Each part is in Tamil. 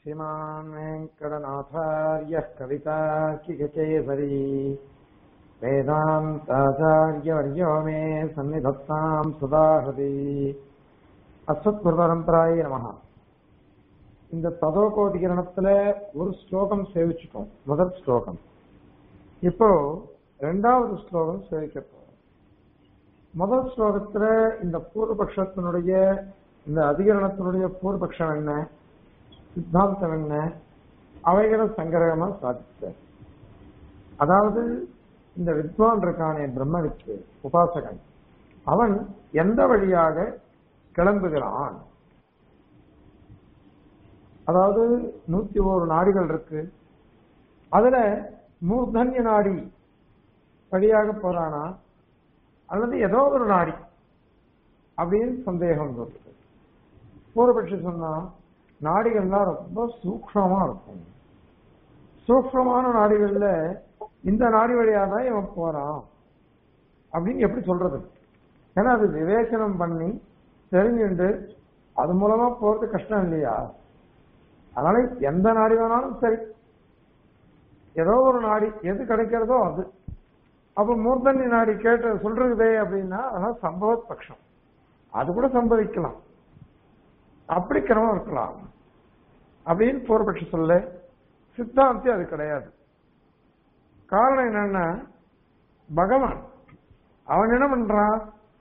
श्रीमान् वेङ्कटनाथार्यः कवितार्किककेसरी वेदान्ताचार्यवर्यो मे सन्निधत्ताम् सदा हृदि அஸ்வத்குருபரம்பராய நமஹா இந்த ததோகோதிகரணத்துல ஒரு ஸ்லோகம் சேவிச்சுட்டோம் முதல் ஸ்லோகம் இப்போ ரெண்டாவது ஸ்லோகம் சேவிக்க போறோம் முதல் ஸ்லோகத்துல இந்த பூர்வபக்ஷத்தினுடைய இந்த அதிகரணத்தினுடைய பூர்வபக்ஷம் என்ன சித்தாந்தம் என்ன அவைகளை சங்கிரகமா சாதித்தார் அதாவது இந்த வித்வான் இருக்கானே பிரம்மவித்து உபாசகன் அவன் எந்த வழியாக கிளம்புகிறான் அதாவது நூத்தி ஒரு நாடிகள் இருக்கு அதுல மூர்தன்ய நாடி வழியாக போறானா அல்லது ஏதோ ஒரு நாடி அப்படின்னு சந்தேகம் வருது பூர்வபட்சி சொன்னா நாடிகள்லாம் ரொம்ப சூக்ஷமா இருக்கும் சூக்ஷமான நாடிகள்ல இந்த நாடி வழியா தான் இவன் போறான் அப்படின்னு எப்படி சொல்றது ஏன்னா அது விவேச்சனம் பண்ணி தெரிஞ்சுட்டு அது மூலமா போறது கஷ்டம் இல்லையா அதனால எந்த நாடி வேணாலும் சரி ஏதோ ஒரு நாடி எது கிடைக்கிறதோ அது அப்ப மூர்த்தனி நாடி கேட்டு சொல்றதே அப்படின்னா அதெல்லாம் சம்பவத் பட்சம் அது கூட சம்பவிக்கலாம் அப்படி கிரமம் இருக்கலாம் அப்படின்னு பூர்வபட்சம் சொல்ல சித்தாந்தி அது கிடையாது காரணம் என்னன்னா பகவான் அவன் என்ன பண்றான்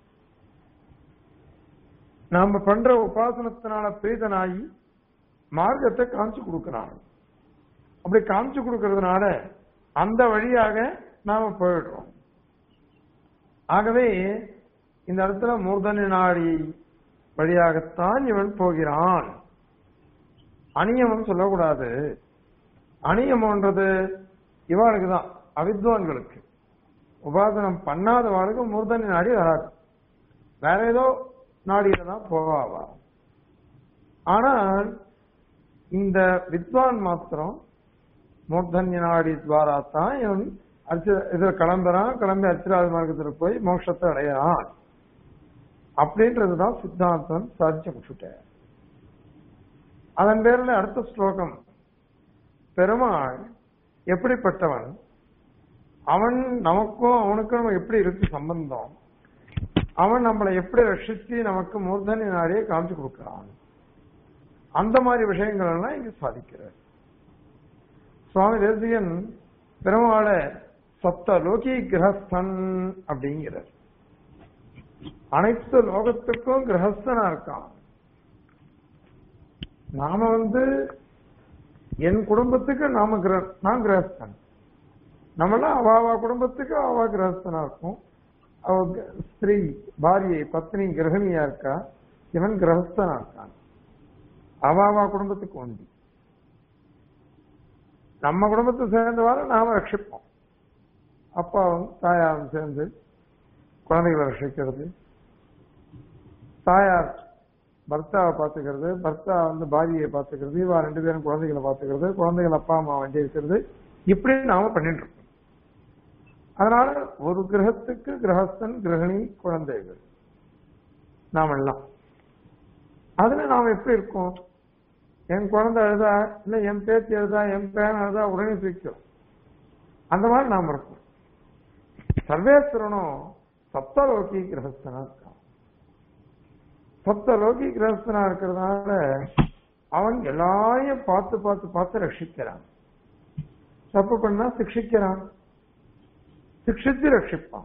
நாம பண்ற உபாசனத்தினால பிரீதனாகி மார்க்கத்தை காமிச்சு கொடுக்கிறான் அப்படி காமிச்சு கொடுக்கறதுனால அந்த வழியாக நாம போயிடுறோம் ஆகவே இந்த இடத்துல மூர்தன நாடி வழியாகத்தான் இவன் போகிறான் அநியமம் சொல்லக்கூடாது அநியமன்றது இவாளுக்கு தான் அவித்வான்களுக்கு உபாசனம் பண்ணாதவாளுக்கு மூர்தனி நாடி வராது வேற ஏதோ நாடியில தான் போவாவா ஆனால் இந்த வித்வான் மாத்திரம் மூர்தன்ய நாடி துவாரா தான் இவன் அர்ச்ச இதுல கிளம்புறான் கிளம்பி அர்ச்சராத மார்க்கத்தில் போய் மோட்சத்தை அடையிறான் அப்படின்றதுதான் சித்தாந்தம் சாதிச்சு முடிச்சுட்டேன் அதன் பேர்ல அடுத்த ஸ்லோகம் பெருமாள் எப்படிப்பட்டவன் அவன் நமக்கும் அவனுக்கும் நம்ம எப்படி இருக்கு சம்பந்தம் அவன் நம்மளை எப்படி ரட்சித்து நமக்கு மூர்தனி நாடியை காமிச்சு கொடுக்கிறான் அந்த மாதிரி விஷயங்கள் எல்லாம் இங்க சாதிக்கிறார் சுவாமி தேசியன் பெருமாள சப்த லோகி கிரகஸ்தன் அப்படிங்கிறார் அனைத்து லோகத்துக்கும் கிரகஸ்தனா இருக்கான் நாம வந்து என் குடும்பத்துக்கு நாம நான் கிரகஸ்தன் நம்மளாம் அவாவா குடும்பத்துக்கு அவா கிரகஸ்தனா இருக்கும் அவ ஸ்திரீ பாரியை பத்னி கிரகணியா இருக்கா இவன் கிரகஸ்தனா இருக்கான் அவாவா குடும்பத்துக்கு ஒண்டி நம்ம குடும்பத்தை சேர்ந்தவாறு நாம ரட்சிப்போம் அப்பாவும் தாயாரும் சேர்ந்து குழந்தைகளை ரட்சிக்கிறது தாயார் பர்த்தாவை பார்த்துக்கிறது பர்த்தா வந்து பாரியை பார்த்துக்கிறது இவா ரெண்டு பேரும் குழந்தைகளை பார்த்துக்கிறது குழந்தைகள் அப்பா அம்மா வண்டி இருக்கிறது இப்படி நாம பண்ணிட்டு இருக்கோம் அதனால ஒரு கிரகத்துக்கு கிரகஸ்தன் கிரகணி குழந்தைகள் நாம் எல்லாம் அதுல நாம் எப்படி இருக்கோம் என் குழந்தை அழுதா இல்ல என் பேச்சு எழுதா என் பேன் அழுதா உடனே தூக்கும் அந்த மாதிரி நாம் இருக்கோம் சர்வேஸ்வரனும் சப்தலோகி கிரகஸ்தனா இருக்கான் சப்தலோகி கிரகஸ்தனா இருக்கிறதுனால அவன் எல்லாரையும் பார்த்து பார்த்து பார்த்து ரட்சிக்கிறான் தப்பு பண்ணா சிக்ஷிக்கிறான் சிக்ஷித்து ரட்சிப்பான்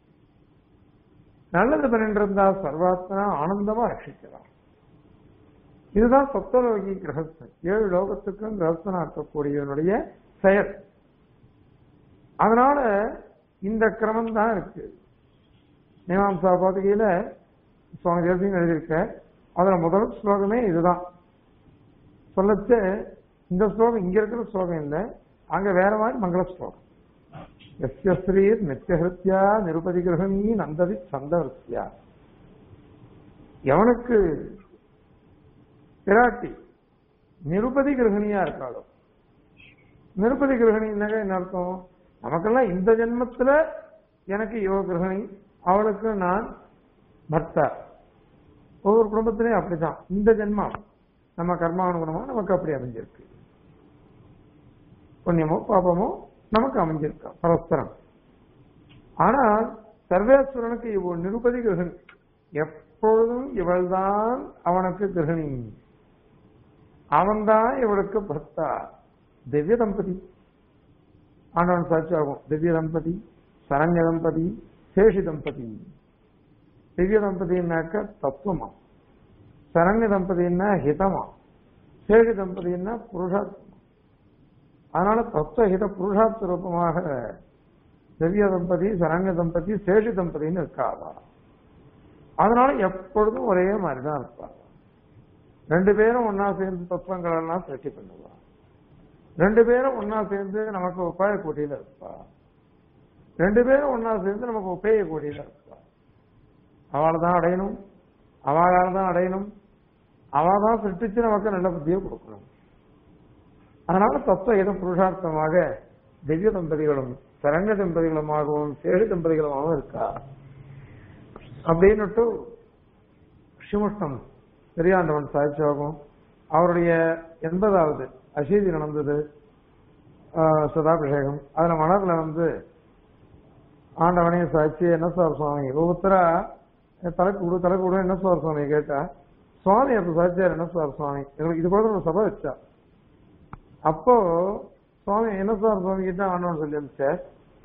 நல்லது பண்ணிட்டு இருந்தா சர்வாத்மனா ஆனந்தமா ரட்சிக்கிறான் இதுதான் சப்தலோகி கிரகஸ்தன் ஏழு லோகத்துக்கும் கிரகஸ்தனா இருக்கக்கூடியவனுடைய செயல் அதனால இந்த கிரமம் தான் இருக்கு மீமாம்சா பாதுகையில சுவாமி தேசியம் எழுதியிருக்க அதுல முதல் ஸ்லோகமே இதுதான் சொல்லச்சு இந்த ஸ்லோகம் இங்க இருக்கிற ஸ்லோகம் இல்லை அங்க வேற மாதிரி மங்கள ஸ்லோகம் எஸ்ய ஸ்ரீர் நித்தியஹிருத்யா நிருபதி கிரகணி நந்ததி சந்தவர்த்தியா எவனுக்கு பிராட்டி நிருபதி கிரகணியா இருக்காளோ நிருபதி கிரகணின்னாக்க என்ன அர்த்தம் நமக்கெல்லாம் இந்த ஜென்மத்துல எனக்கு யோக கிரகணி அவளுக்கு நான் பர்த்தா ஒவ்வொரு குடும்பத்திலையும் அப்படிதான் இந்த ஜென்மம் நம்ம கர்மானுகுணமா நமக்கு அப்படி அமைஞ்சிருக்கு புண்ணியமோ பாபமோ நமக்கு அமைஞ்சிருக்கா பரஸ்பரம் ஆனால் சர்வேஸ்வரனுக்கு இவ நிருபதி கிரகணி எப்பொழுதும் இவள்தான் அவனுக்கு கிரகணி அவன்தான் இவளுக்கு பர்த்தா திவ்ய தம்பதி ஆண்டவன் சாட்சி ஆகும் திவ்ய தம்பதி சரண்ய தம்பதி சேஷி தம்பதி திவ்ய தம்பதினாக்க தத்துவமா சரண்ய தம்பதினா ஹிதமா சேஷி தம்பதினா புருஷார்த்தமா அதனால தத்துவ ஹித புருஷார்த்த ரூபமாக திவ்ய தம்பதி சரண்ய தம்பதி சேஷி தம்பதின்னு இருக்காவா அதனால எப்பொழுதும் ஒரே மாதிரி தான் இருப்பா ரெண்டு பேரும் ஒன்னா சேர்ந்து தத்துவங்கள் எல்லாம் சிருஷ்டி பண்ணுவா ரெண்டு பேரும் ஒன்னா சேர்ந்து நமக்கு உபாய கோட்டியில இருப்பா ரெண்டு பேரும் ஒன்னா சேர்ந்து நமக்கு உபேய கோட்டியில இருப்பா அவளை தான் அடையணும் அவளால தான் அடையணும் அவள் தான் சிருஷ்டிச்சு நமக்கு நல்ல புத்தியை கொடுக்கணும் அதனால தத்துவ ஏதோ புருஷார்த்தமாக திவ்ய தம்பதிகளும் சரண்ய தம்பதிகளுமாகவும் சேடு தம்பதிகளுமாகவும் இருக்கா அப்படின்னுட்டு ஸ்ரீமுஷ்ணம் பெரியாண்டவன் சாட்சியாகும் அவருடைய எண்பதாவது அசீதி நடந்தது ஆஹ், சதாபிஷேகம் அதுல மலர்ல வந்து ஆண்டவனையும் சாட்சி என்ன சார் சுவாமி ஒவ்வொருத்தரா தலைக்கு விடு தலைக்கு விடு என்ன சார் சுவாமி கேட்டா சுவாமி அப்ப சாட்சியார் என்ன சார் சுவாமி எங்களுக்கு இது கூட ஒரு சபை வச்சா அப்போ சுவாமி என்ன சார் சுவாமி கிட்ட ஆண்டவன் சொல்லி சார்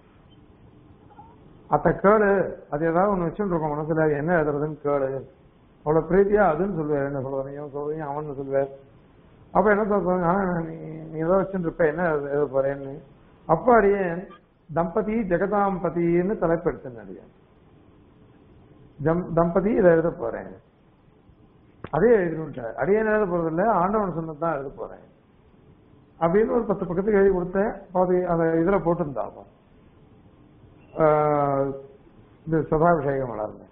அத்த கேளு அது ஏதாவது ஒண்ணு வச்சுட்டு இருக்கோம் மனசுல அது என்ன எழுதுறதுன்னு கேளு அவ்வளவு பிரீத்தியா அதுன்னு சொல்லுவார் என்ன சொல்றேன் இவன் சொல்றீங்க அவன் சொல்லுவார் அப்ப என்ன சார் சொல்லுங்க ஆனா நீ நீ ஏதோ வச்சுட்டு இருப்ப என்ன எழுத எழுத போறேன்னு அப்ப அடியேன் தம்பதி ஜெகதாம்பதின்னு தலைப்பெடுத்தேன் அடியேன் ஜம் தம்பதி இதை எழுத போறேன் அதே எழுதினுட்டார் அடியேன் எழுத போறது இல்ல ஆண்டவன் சொன்னதான் எழுத போறேன் அப்படின்னு ஒரு பத்து பக்கத்துக்கு எழுதி கொடுத்தேன் அது அந்த இதுல போட்டிருந்தாங்க ஆஹ் இந்த சதாபிஷேகம் வளர்ந்த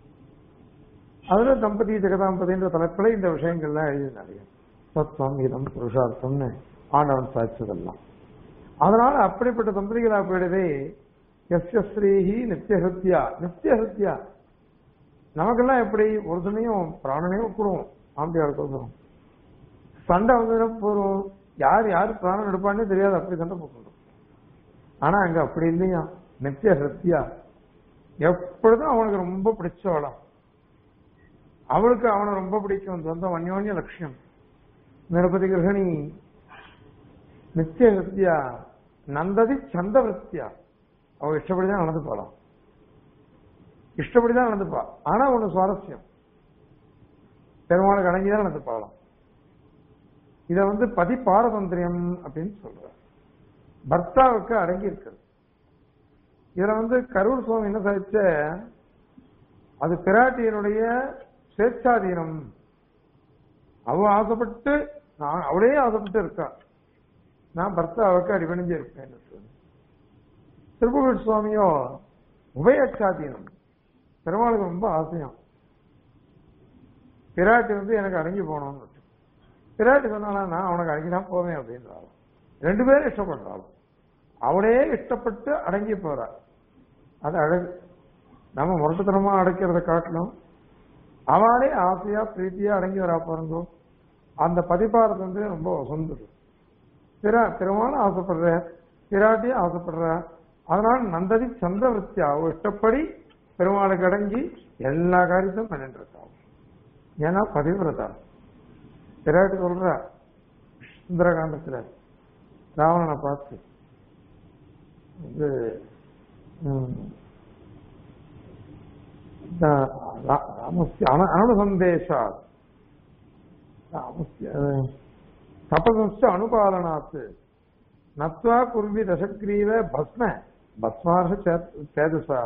அதுல தம்பதி ஜெகதாம்பதின்ற தலைப்புல இந்த விஷயங்கள்லாம் எழுதினாங்க தத்துவம் இதம் புருஷார்த்தம்னு ஆண்டவன் சாட்சியதெல்லாம் அதனால அப்படிப்பட்ட தம்பதிகளா போயிடவே எஸ் எஸ் ஸ்ரீஹி நித்தியஹத்யா நித்தியஹத்யா நமக்கெல்லாம் எப்படி ஒரு சமயம் பிராணனே கூடுவோம் ஆம்பியார் கொடுக்கணும் சண்டை வந்து போறோம் யார் யார் பிராணம் எடுப்பான்னே தெரியாது அப்படி சண்டை போட்டுரும் ஆனா அங்க அப்படி இல்லையா நித்திய ஹிருத்தியா எப்பொழுதும் அவனுக்கு ரொம்ப பிடிச்சவளாம் அவளுக்கு அவனை ரொம்ப பிடிக்கும் சொந்த வன்யோன்ய லட்சியம் நிரபதி கிரகணி நித்திய ஹிருத்தியா நந்ததி சந்த விருத்தியா அவ இஷ்டப்படிதான் நடந்து போலாம் இஷ்டப்படிதான் நடந்துப்பா ஆனா ஒண்ணு சுவாரஸ்யம் பெருமாளுக்கு அடங்கிதான் நடந்து போகலாம் இத வந்து பதி பாரதந்திரியம் அப்படின்னு சொல்ற பர்த்தாவுக்கு அடங்கி இருக்கிறது இதுல வந்து கரூர் சுவாமி என்ன சாதிச்ச அது பிராட்டியனுடைய ஸ்வேச்சாதீனம் அவ ஆசைப்பட்டு நான் அவளே ஆசைப்பட்டு இருக்கா நான் பர்த்தாவுக்கு அடிபணிஞ்சு இருப்பேன் திருப்புகழ் சுவாமியோ உபயச்சாதீனம் பெருமாளுக்கு ரொம்ப ஆசையம் பிராட்டி வந்து எனக்கு அடங்கி போகணும்னு பிராட்டி சொன்னாலா நான் அவனுக்கு அடங்கி தான் போவேன் அப்படின்றாலும் ரெண்டு பேரும் இஷ்டப்படுறாலும் அவளே இஷ்டப்பட்டு அடங்கி போறா அது அழகு நம்ம முரட்டுத்தனமா அடைக்கிறத காட்டணும் அவளே ஆசையா பிரீத்தியா அடங்கி வரா பாருங்க அந்த பதிப்பாரத்தை வந்து ரொம்ப வசந்தது பிறா பெருமாளும் ஆசைப்படுற பிராட்டியும் ஆசைப்படுற அதனால நந்ததி சந்திரவருத்தி அவ இஷ்டப்படி பெருமாளுக்கு அடங்கி எல்லா காரியத்தையும் பண்ணிட்டு இருக்கா ஏன்னா பதிவிரதா பிராட்டி சொல்ற சுந்தரகாண்டத்துல ராவணனை பார்த்து இது ம், த- ரா- ராமஸ்ய அனு- அனுசந்தேஷா ராமஸ்ய அஹ், தபசஸ்ய அனுபாலனாத்து நத்வா குர்வி தசக்ரீவ பஸ்ம பஸ்மார்ஷ சே- சேதசா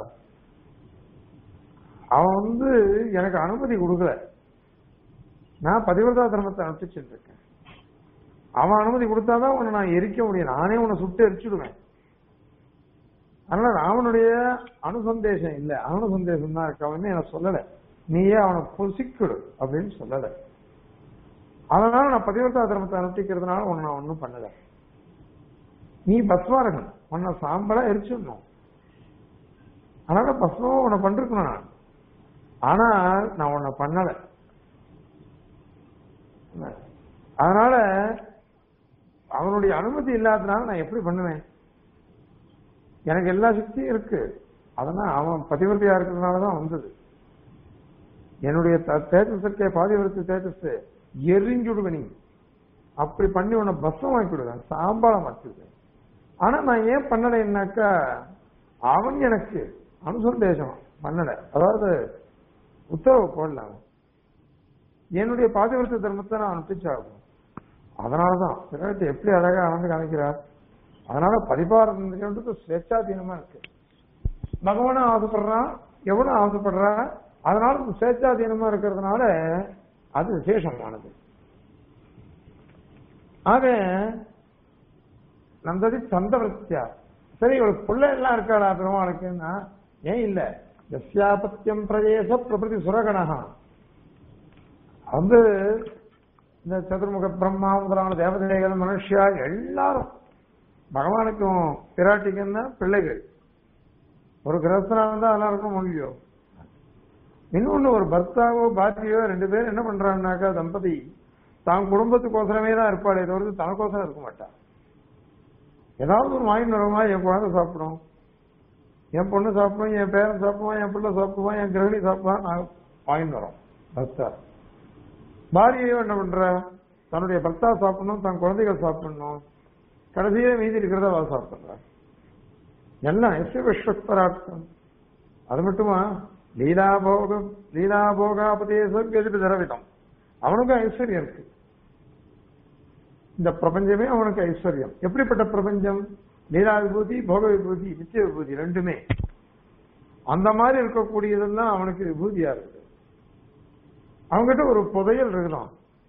அவன் வந்து எனக்கு அனுமதி கொடுக்கல நான் பதிவிரதா தர்மத்தை அனுப்பிச்சுட்டு இருக்கேன் அவன் அனுமதி கொடுத்தாதான் உன்னை நான் எரிக்க முடியும் நானே உன்னை சுட்டு எரிச்சுடுவேன் அதனால ராமனுடைய அனுசந்தேசம் இல்ல அனுசந்தேசம் தான் இருக்கு அவன் எனக்கு சொல்லல நீயே அவனை பொசிக்கிடு அப்படின்னு சொல்லல அதனால நான் பதிவிரதா தர்மத்தை அனுஷ்டிக்கிறதுனால உன்னை நான் ஒன்றும் பண்ணல நீ பஸ்வாரகன் உன்னை சாம்பலா எரிச்சிடணும் அதனால பஸ்மாவை உன்னை பண்ணிருக்கணும் நான் ஆனா நான் உன்னை பண்ணல அதனால அவனுடைய அனுமதி இல்லாதனால நான் எப்படி பண்ணுவேன் எனக்கு எல்லா சக்தியும் இருக்கு அதனால அவன் பதிவிரத்தையா இருக்கிறதுனாலதான் வந்தது என்னுடைய த- தேஜஸ் இருக்கே பாதிவிரத்து தேஜஸ் எரிஞ்சுடுவேன் நீ அப்படி பண்ணி உன்னை பஸ்ஸம் வாங்கி விடுவேன் சாம்பாளம் வச்சுருவேன் ஆனா நான் ஏன் பண்ணலைன்னாக்கா அவன் எனக்கு அனுசந்தேசம் பண்ணல அதாவது உத்தரவு போடல அவன் என்னுடைய பாதிவிரத்து தர்மத்தை நான் அனுப்பிச்சாகும் அதனாலதான் பிறகு எப்படி அழகா ஆனந்து காமிக்கிறார் அதனால பதிபாரதன்றது ஸ்வேச்சாதீனமா இருக்கு பகவானும் ஆசைப்படுறான் எவனும் ஆசைப்படுறா அதனால இது ஸ்வேச்சாதீனமா இருக்கிறதுனால அது விசேஷமானது ஆக நந்ததி சந்தவத்தியா சரி இவளுக்கு பிள்ளை எல்லாம் இருக்காளா பெருமாளுக்குன்னா ஏன் இல்ல எஸ்யாபத்தியம் பிரதேச பிரபதி சுரகணகா வந்து இந்த சதுர்முக பிரம்மா முதலான தேவதைகள் மனுஷியா எல்லாரும் பகவானுக்கும் பிராட்டிக்கும் தான் பிள்ளைகள் ஒரு கிரகஸ்தனா இருந்தா எல்லாருக்கும் முடியும் இன்னொன்னு ஒரு பர்த்தாவோ பாத்தியோ ரெண்டு பேரும் என்ன பண்றாங்கனாக்கா தம்பதி தான் குடும்பத்துக்கோசரமே தான் இருப்பாளே தவிர்த்து தனக்கோசரம் இருக்க மாட்டா ஏதாவது ஒரு வாங்கி வரமா என் குழந்தை சாப்பிடும் என் பொண்ணு சாப்பிடும் என் பேரன் சாப்பிடுவான் என் பிள்ளை சாப்பிடுவான் என் கிரகணி சாப்பிடுவான் நான் வாங்கிட்டு வரோம் பர்த்தா பாரியையும் என்ன பண்ற தன்னுடைய பர்த்தா சாப்பிடணும் தன் குழந்தைகள் சாப்பிடணும் கடைசியே மீதி இருக்கிறத அவ சாப்பிடுறா எல்லாம் எஸ் விஸ்வஸ்வரார்த்தம் அது மட்டுமா லீலாபோகம் லீலாபோகாபதேசம் எதிர்ப்பு திரவிதம் அவனுக்கும் ஐஸ்வர்யம் இருக்கு இந்த பிரபஞ்சமே அவனுக்கு ஐஸ்வர்யம் எப்படிப்பட்ட பிரபஞ்சம் லீலா விபூதி போக விபூதி நித்திய விபூதி ரெண்டுமே அந்த மாதிரி இருக்கக்கூடியதெல்லாம் அவனுக்கு விபூதியா இருக்குது அவங்ககிட்ட ஒரு புதையல் இருக்கலாம்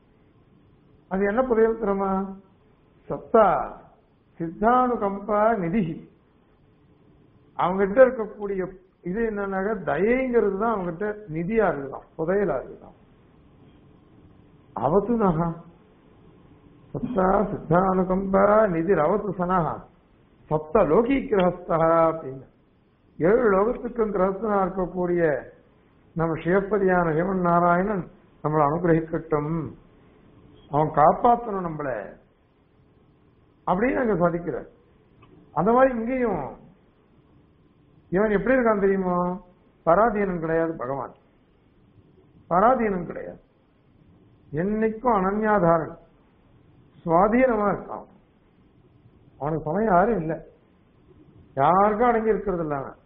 அது என்ன புதையல் தெரியுமா சத்தா சித்தானுகம்பா நிதி அவங்ககிட்ட இருக்கக்கூடிய இது என்னன்னாக்க தயைங்கிறது தான் அவங்ககிட்ட நிதியா இருக்குதான் புதையலா இருக்குதான் அவத்து நகா சத்தா சித்தானுகம்பா நிதி ரவத்து சனஹா சப்த லோகி கிரகஸ்தா அப்படின்னு ஏழு லோகத்துக்கும் கிரகஸ்தனா இருக்கக்கூடிய நம்ம சிவப்பதியான சிவன் நாராயணன் நம்மளை அனுகிரகிக்கட்டும் அவன் காப்பாற்றணும் நம்மள அப்படின்னு அங்க சாதிக்கிறார் அந்த மாதிரி இங்கேயும் இவன் எப்படி இருக்கான் தெரியுமா பராதீனம் கிடையாது பகவான் பராதீனம் கிடையாது என்னைக்கும் அனன்யாதாரன் சுவாதீனமா இருக்கான் அவனுக்கு சமயம் யாரும் இல்லை யாருக்கும் அடங்கி இருக்கிறது இல்ல அவன்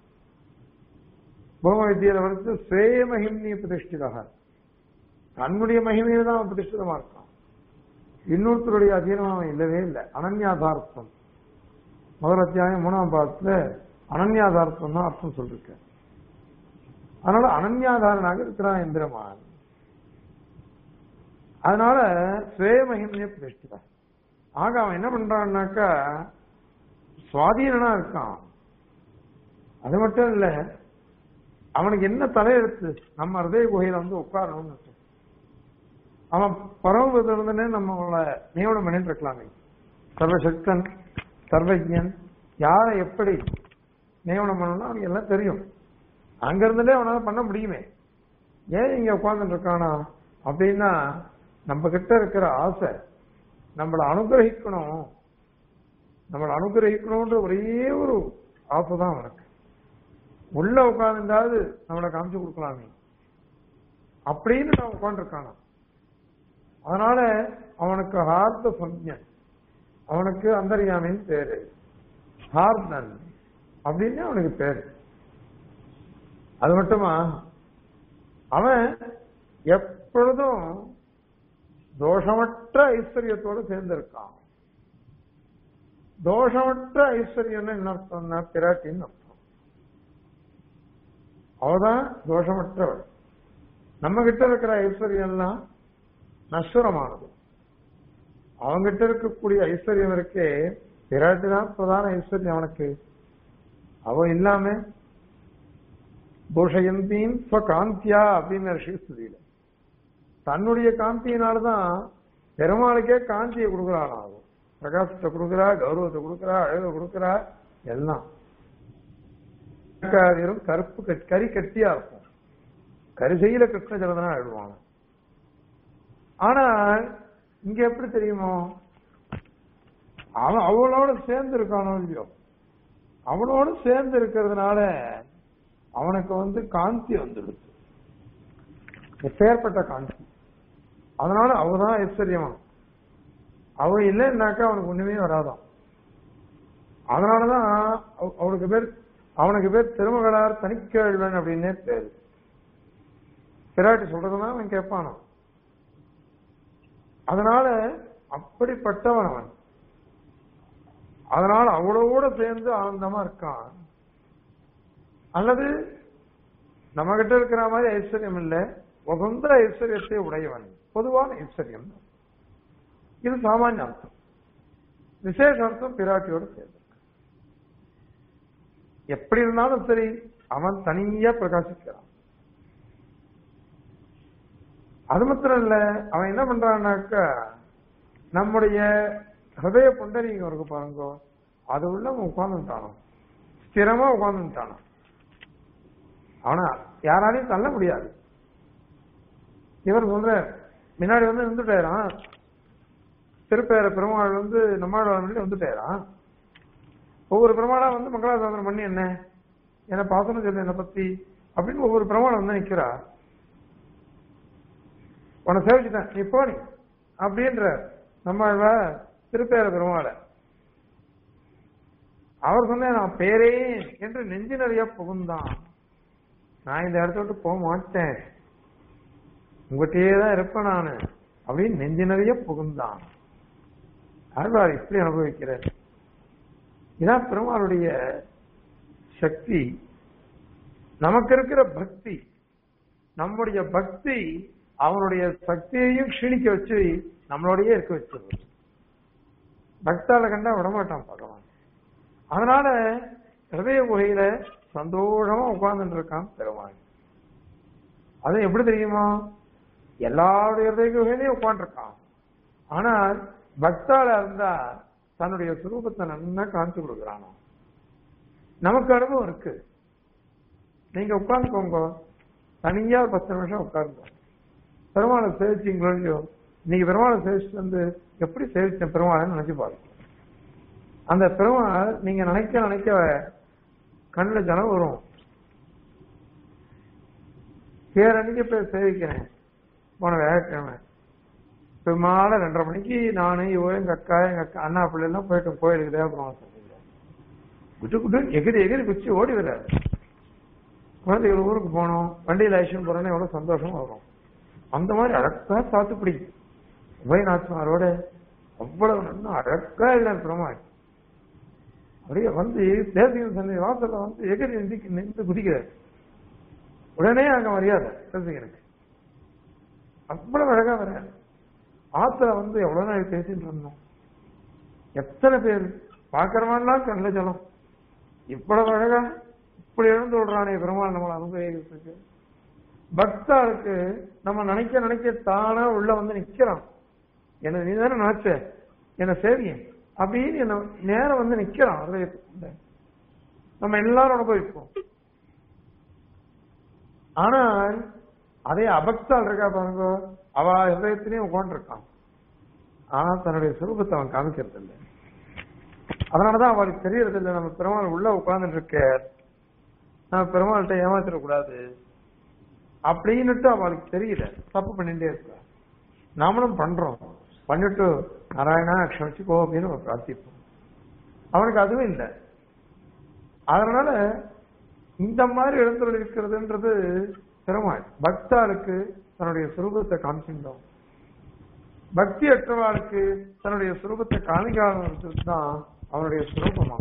பூம வித்தியில வந்து ஸ்வேய மகிமிய பிரதிஷ்டிதாக தன்னுடைய மகிமையில தான் அவன் பிரதிஷ்டிதமா இருக்கான் இன்னொருத்தருடைய அதீனம் அவன் இல்லவே இல்லை அனன்யாதார்த்தம் முதல் அத்தியாயம் மூணாம் பாகத்துல அனன்யாதார்த்தம் தான் அர்த்தம் சொல்லிருக்க அதனால அனன்யாதாரனாக இருக்கிறான் எந்திரமான் அதனால ஸ்வேய மகிமைய பிரதிஷ்டிதா ஆக அவன் என்ன பண்றான்னாக்கா சுவாதீனனா இருக்கான் அது மட்டும் இல்ல அவனுக்கு என்ன தலையெழுத்து நம்ம ஹிருதய குகையில வந்து உட்காரணும்னு இருக்கு. அவன் பரமபதம் இருந்தனே நம்மள நியமனம் பண்ணிட்டு இருக்கலாமே சர்வசக்தன் சர்வஜன் யாரை எப்படி நியமனம் பண்ணணும்னா அவனுக்கு எல்லாம் தெரியும் அங்க இருந்துட்டே அவனால பண்ண முடியுமே ஏன் இங்க உட்கார்ந்துட்டு இருக்கானா அப்படின்னா நம்ம கிட்ட இருக்கிற ஆசை நம்மளை அனுகிரகிக்கணும் நம்மளை அனுகிரகிக்கணும்ன்ற ஒரே ஒரு ஆசை தான் அவனுக்கு உள்ள உட்கார்ந்தாவது நம்மளை காமிச்சு கொடுக்கலாமே அப்படின்னு நான் உட்காந்துருக்கானா அதனால அவனுக்கு ஹார்த சஞ்ஞன் அவனுக்கு அந்தரியாமின்னு பேரு ஹார்தன் அப்படின்னு அவனுக்கு பேரு அது மட்டுமா அவன் எப்பொழுதும் தோஷமற்ற ஐஸ்வர்யத்தோடு சேர்ந்திருக்கான் தோஷமற்ற ஐஸ்வர்யம் என்ன அர்த்தம்னா பிராட்டின்னு அர்த்தம் அவதான் தோஷமற்றவள் நம்ம கிட்ட இருக்கிற ஐஸ்வர்யம் எல்லாம் நஸ்வரமானது அவங்கிட்ட இருக்கக்கூடிய ஐஸ்வர்யம் இருக்கே பிராட்டி தான் பிரதான ஐஸ்வர்யம் அவனுக்கு அவ இல்லாம பூஷயந்தீன் காந்தியா அப்படின்னு ஸ்ரீஸ்துதியில தன்னுடைய காந்தியினாலதான் பெருமாளுக்கே காந்தியை கொடுக்குறான் அவன் பிரகாசத்தை கொடுக்குறா கௌரவத்தை கொடுக்குறா அழகை கொடுக்குறா எல்லாம் வெறும் கருப்பு கட்- கறி கட்டியா இருக்கும் கரிசையில கிருஷ்ண ஜலதனா எழுதுவாங்க ஆனால் இங்க எப்படி தெரியுமோ அவன் அவளோட சேர்ந்து இருக்கானோ இல்லையோ அவனோட சேர்ந்து இருக்கிறதுனால அவனுக்கு வந்து காந்தி வந்துடுது எப்பேற்பட்ட காந்தி அதனால அவதான் ஐஸ்வர்யமா அவ இல்லைன்னாக்கா அவனுக்கு ஒண்ணுமே வராதான் அதனாலதான் அவ- அவனுக்கு பேர் அவனுக்கு பேர் திருமகளார் தனிக்கேழ்வன் அப்படின்னே பேரு பிராட்டி சொல்றதுதான் அவன் கேட்பானோ அதனால அப்படிப்பட்டவன் அவன் அதனால அவளோட சேர்ந்து ஆனந்தமா இருக்கான் அல்லது நம்ம கிட்ட இருக்கிற மாதிரி ஐஸ்வர்யம் இல்ல உகந்த ஐஸ்வர்யத்தை உடையவன் பொதுவான ஐஸ்வர்யம் தான். இது சாமானிய அர்த்தம் விசேஷ அர்த்தம் பிராட்டியோட சேர்ந்து எப்படி இருந்தாலும் சரி அவன் தனியா பிரகாசிக்கிறான் அது மாத்திரம் இல்ல அவன் என்ன பண்றான்னாக்கா நம்முடைய ஹிருதய புண்டரீகம் இருக்கு பாருங்க அது உள்ள அவன் உட்கார்ந்துட்டானோ ஸ்திரமா உட்கார்ந்துட்டானோ அவனா யாராலையும் தள்ள முடியாது இவர் சொல்ற முன்னாடி வந்து இருந்துட்டாராம் திருப்பேர பெருமாள் வந்து நம்மளோட முன்னாடி வந்துட்டாராம் ஒவ்வொரு பிரமாணம் வந்து மங்களாசாசனம் பண்ணி என்ன என்ன பாசனம் சொல்லு என்னை பத்தி அப்படின்னு ஒவ்வொரு பிரமாணம் வந்து நிக்கிறா உன்னை சேவிச்சுட்டேன் நீ போனி அப்படின்ற நம்ம திருப்பேர பெருமாளை அவர் சொன்ன நான் பேரே என்று நெஞ்சு நிறைய புகுந்தான் நான் இந்த இடத்த விட்டு போக மாட்டேன் உங்ககிட்டயே தான் இருப்பேன் நானு அப்படின்னு நெஞ்சு நிறைய புகுந்தான் ஆழ்வார் இப்படி அனுபவிக்கிறார் இதான் பெருமாளுடைய சக்தி நமக்கு இருக்கிற பக்தி நம்முடைய பக்தி அவனுடைய சக்தியையும் க்ஷீணிக்க வச்சு நம்மளோடயே இருக்க வச்சிருது பக்தால கண்டா விடமாட்டான் பகவான் அதனால ஹிருதய குகையில சந்தோஷமா உட்கார்ந்துட்டு இருக்கான் பெருமாள் அது எப்படி தெரியுமா எல்லாருடைய ஹிருதய குகையிலையும் உட்காந்துருக்கான் ஆனால் பக்தால இருந்தா தன்னுடைய சுரூபத்தை நல்லா காமிச்சு கொடுக்குறானோ நமக்கு அனுபவம் இருக்கு நீங்க உட்கார்ந்துக்கோங்க தனியா ஒரு பத்து நிமிஷம் உட்காருங்க பெருமாளை சேவிச்சீங்களோ இல்லையோ நீங்க பெருமாளை சேவிச்சுட்டு வந்து எப்படி சேவிச்சேன் பெருமாளை நினைச்சு பாருங்க அந்த பெருமாள் நீங்க நினைக்க நினைக்க கண்ணுல ஜனம் வரும் பேரன்னைக்கு போய் சேவிக்கிறேன் போன வியாழக்கிழமை பெருமாளை ரெண்டரை மணிக்கு நானு இவ எங்க அக்கா எங்க அக்கா அண்ணா பிள்ளை எல்லாம் போயிட்டு கோயிலுக்கு தேவபுரம் குட்டு குட்டு எகிரி எகிரி குச்சி ஓடி வர்றாரு குழந்தைகள் ஊருக்கு போனோம் வண்டியில் ஐஷன் போறோன்னு எவ்வளவு சந்தோஷமா வரும் அந்த மாதிரி அழகா சாத்துப்படி உபயநாத்மாரோட அவ்வளவு நல்லா அழகா இருந்தார் பெருமாள் அப்படியே வந்து தேசிகன் சந்தை வாசல்ல வந்து எகிரி நின்று நின்று குதிக்கிறார் உடனே அங்க மரியாதை தேசிகனுக்கு அவ்வளவு அழகா வர ஆத்துல வந்து எவ்வளவு நாள் பேசிட்டு இருந்தோம் எத்தனை பேர் பாக்குறவான்லாம் கண்ணில் ஜலம் இவ்வளவு அழகா இப்படி எழுந்து விடுறானே பெருமாள் நம்மளை அனுபவிக்கிறதுக்கு பக்தாருக்கு நம்ம நினைக்க நினைக்க தானா உள்ள வந்து நிக்கிறான் என்ன நீ தானே நினைச்ச என்ன சேவியன் அப்படின்னு என்ன நேரம் வந்து நிக்கிறான் ஹிருதயத்துக்குள்ள நம்ம எல்லாரும் அனுபவிப்போம் ஆனால் அதே அபக்தால் இருக்கா பாருங்க அவ ஹிருதயத்திலையும் உட்காந்துருக்கான் ஆனா தன்னுடைய சுரூபத்தை அவன் காமிக்கிறது இல்லை அதனாலதான் அவளுக்கு தெரியறது இல்லை நம்ம பெருமாள் உள்ள உட்கார்ந்துட்டு இருக்க நம்ம பெருமாள்கிட்ட ஏமாத்திடக்கூடாது அப்படின்னுட்டு அவளுக்கு தெரியல தப்பு பண்ணிட்டே இருக்க நாமளும் பண்றோம் பண்ணிட்டு நாராயணா க்ஷமிச்சுக்கோ அப்படின்னு நம்ம பிரார்த்திப்போம் அவனுக்கு அதுவும் இல்லை அதனால இந்த மாதிரி எழுந்துள்ள இருக்கிறதுன்றது பெருமாள் பக்தாளுக்கு தன்னுடைய சுரூபத்தை காமிச்சிருந்தோம் பக்தி அற்றவாளுக்கு தன்னுடைய சுரூபத்தை காமிக்காத தான் அவனுடைய சுரூபமா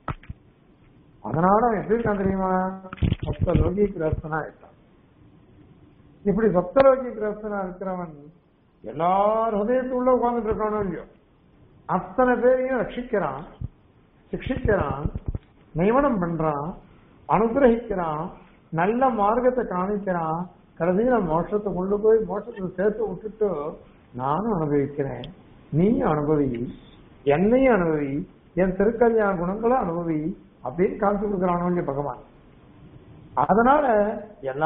அதனால அவன் எப்படி இருக்கான் தெரியுமா சப்த லோகி கிரஸ்தனா இருக்கான் இப்படி சப்தலோகி கிரஸ்தனா இருக்கிறவன் எல்லார் ஹதயத்துள்ள உட்கார்ந்துட்டு இருக்கானோ இல்லையோ அத்தனை பேரையும் ரட்சிக்கிறான் சிக்ஷிக்கிறான் நியமனம் பண்றான் அனுகிரகிக்கிறான் நல்ல மார்க்கத்தை காமிக்கிறான் கடைசியில மோட்சத்தை கொண்டு போய் மோட்சத்தை சேர்த்து விட்டுட்டு நானும் அனுபவிக்கிறேன் நீ அனுபவி என்னையும் அனுபவி என் திருக்கல்யாண குணங்களை அனுபவி அப்படின்னு காமிச்சு கொடுக்குறானோ இல்லையா பகவான் அதனால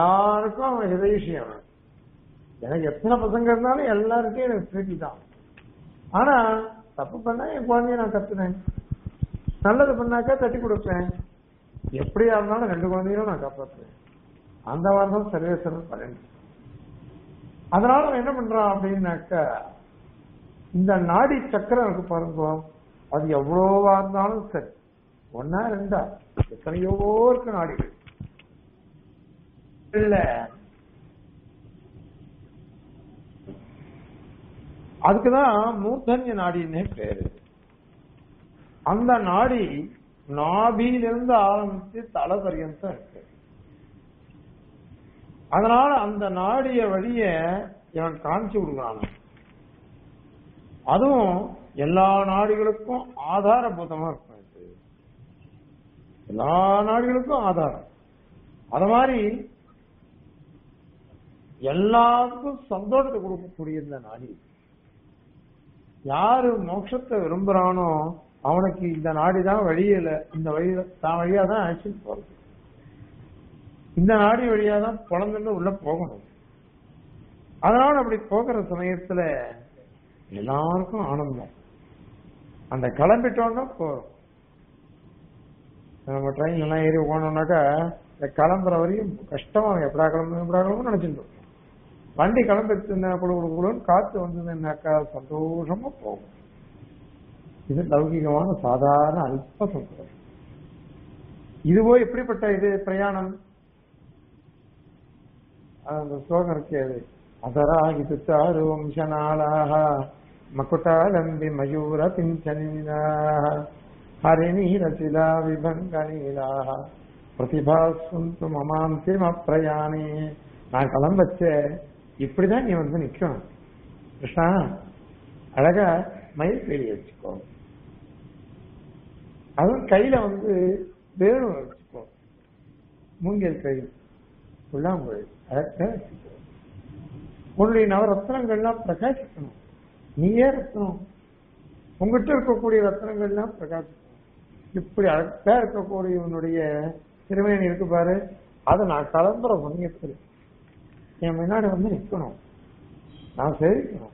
எல்லாருக்கும் அவன் ஹிதயஷியம் எனக்கு எத்தனை பசங்க இருந்தாலும் எல்லாருக்கும் எனக்கு பிரீத்தி தான் ஆனா தப்பு பண்ணா என் குழந்தைய நான் கத்துனேன் நல்லது பண்ணாக்கா தட்டி கொடுப்பேன் எப்படியா இருந்தாலும் ரெண்டு குழந்தைகளும் நான் காப்பாற்றுவேன் அந்த மாதிரி தான் சர்வேஸ்வரன் பலன் அதனால அவன் என்ன பண்றான் அப்படின்னாக்கா இந்த நாடி சக்கரம் இருக்கு பாருங்க அது எவ்வளவா இருந்தாலும் சரி ஒன்னா ரெண்டா எத்தனையோ இருக்கு நாடிகள் இல்ல அதுக்குதான் மூர்த்தன்ய நாடின்னே பேரு அந்த நாடி நாபியிலிருந்து ஆரம்பிச்சு தலை பரியந்தம் இருக்கு அதனால அந்த நாடிய வழிய இவன் காமிச்சு கொடுக்குறான் அதுவும் எல்லா நாடுகளுக்கும் ஆதாரபூதமா இருக்கும் இது எல்லா நாடுகளுக்கும் ஆதாரம் அத மாதிரி எல்லாருக்கும் சந்தோஷத்தை கொடுக்கக்கூடிய இந்த நாடி யாரு மோட்சத்தை விரும்புறானோ அவனுக்கு இந்த நாடிதான் வழியில இந்த வழியில தான் வழியா தான் ஆக்ஷன் போறது இந்த நாடி வழியா தான் குழந்தைங்க உள்ள போகணும் அதனால அப்படி போகிற சமயத்துல எல்லாருக்கும் ஆனந்தம் அந்த கிளம்பிட்டோம்னா போறோம் நம்ம ட்ரெயின் எல்லாம் ஏறி போனோம்னாக்கா இந்த கிளம்புற வரையும் கஷ்டமா எப்படா கிளம்பணும் எப்படா கிளம்பணும் நினைச்சிட்டு இருக்கோம் வண்டி கிளம்பிடுச்சுன்னா குழு குழு குழுன்னு காத்து வந்ததுன்னாக்கா சந்தோஷமா போகும் இது லௌகிகமான சாதாரண அல்ப சந்தோஷம் இதுவோ எப்படிப்பட்ட இது பிரயாணம் அந்த ஸ்லோகம் இருக்கே அது அதராகிது சாரு வம்சநாளாக மகுட்டாலம்பி மயூர பிஞ்சனீனாக ஹரிநீரசிலா விபங்கனீலாக பிரதிபாசுந்து மமாந்திம பிரயாணி நான் கிளம்பச்ச இப்படிதான் நீ வந்து நிக்கணும் கிருஷ்ணா அழகா மயில் பீலி வச்சுக்கோ அதுவும் கையில வந்து வேணும் வச்சுக்கோ மூங்கில் கை புல்லாங்குழல் அழகா வச்சுக்கோ உன்னுடைய நவரத்னங்கள்லாம் பிரகாசிக்கணும் நீயே ரத்னம் உங்ககிட்ட இருக்கக்கூடிய ரத்னங்கள்லாம் பிரகாசிக்கணும் இப்படி அழகா இருக்கக்கூடிய உன்னுடைய திருமணி இருக்கு பாரு அதை நான் கிளம்புற புண்ணியத்தில் என் முன்னாடி வந்து நிக்கணும் நான் சேவிக்கணும்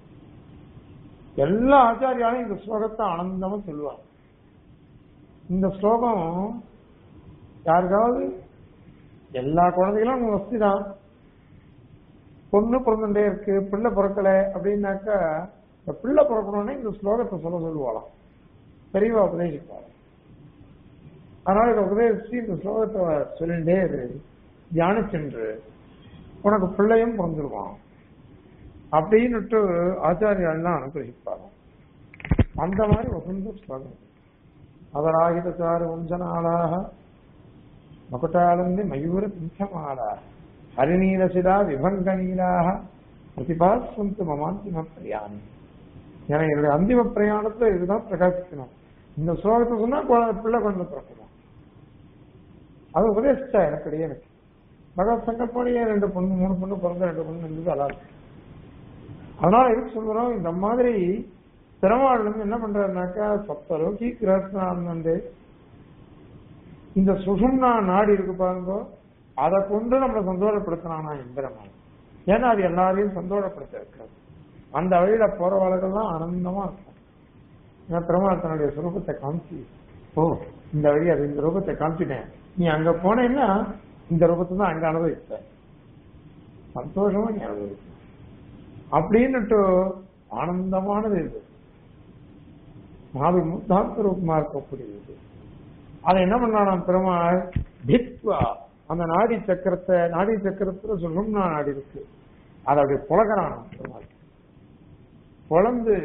எல்லா ஆச்சாரியாலும் இந்த ஸ்லோகத்தை ஆனந்தமா சொல்லுவாங்க இந்த ஸ்லோகம் யாருக்காவது எல்லா குழந்தைகளும் வசதி தான் பொண்ணு பிறந்துட்டே இருக்கு பிள்ளை பிறக்கல அப்படின்னாக்கா இந்த பிள்ளை பிறக்கணும்னா இந்த ஸ்லோகத்தை சொல்ல சொல்லுவாளாம் பெரியவா உபதேசிப்பாள் அதனால இதை உபதேசிச்சு இந்த ஸ்லோகத்தை சொல்லிட்டே இரு தியானிச்சென்று உனக்கு பிள்ளையும் பிறந்துருவான் அப்படின்னுட்டு ஆச்சாரியாலாம் அனுகிரகிப்பாங்க அந்த மாதிரி வசந்த ஸ்லோகம் அதராகிதாரு வம்சநாளாக மகுட்டாலந்தி மயூர பிஞ்சமாலா ஹரிநீலசிலா விபங்கநீலாக பிரதிபாசந்து மமாந்திம பிரயாணி ஏன்னா என்னுடைய அந்திம பிரயாணத்துல இதுதான் பிரகாசிக்கணும் இந்த ஸ்லோகத்தை சொன்னா குழந்தை பிள்ளை குழந்தை பிறக்கணும் அது உபதேசிச்சா எனக்கு இடையே எனக்கு பகவத் சங்கப்படியே ரெண்டு பொண்ணு மூணு பொண்ணு பிறந்த ரெண்டு பொண்ணு இருந்தது அதான் அதனால எதுக்கு சொல்றோம் இந்த மாதிரி பெருமாள் வந்து என்ன பண்றாருனாக்கா சப்தலோகி கிரகஸ்தானந்து இந்த சுஷும்னா நாடு இருக்கு பாருங்க அதை கொண்டு நம்மளை சந்தோஷப்படுத்தினானா எம்பெருமான் ஏன்னா அது எல்லாரையும் சந்தோஷப்படுத்த இருக்கிறது அந்த வழியில போறவர்கள்லாம் ஆனந்தமா இருக்கும் ஏன்னா பெருமாள் தன்னுடைய சுரூபத்தை காமிச்சு ஓ இந்த வழி அது இந்த ரூபத்தை காமிச்சிட்டேன் நீ அங்க போனேன்னா இந்த ரூபத்தை தான் அங்க அனுபவிப்ப சந்தோஷமா நீ அனுபவிப்ப அப்படின்னுட்டு ஆனந்தமானது இது மாவி முத்தாந்த ரூபமா இருக்கக்கூடியது அதை என்ன பண்ணானாம் பெருமாள் பித்வா அந்த நாடி சக்கரத்தை நாடி சக்கரத்துல சொல்லும்னா நாடி இருக்கு அதை அப்படி புழகிறான் பெருமாள் பொழந்து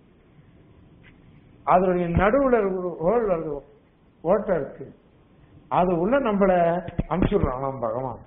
அதனுடைய நடுவுல ஒரு ஹோல் வருது ஓட்டை இருக்கு அது உள்ள நம்மள அனுப்பிச்சுடுறான் நம்ம பகவான்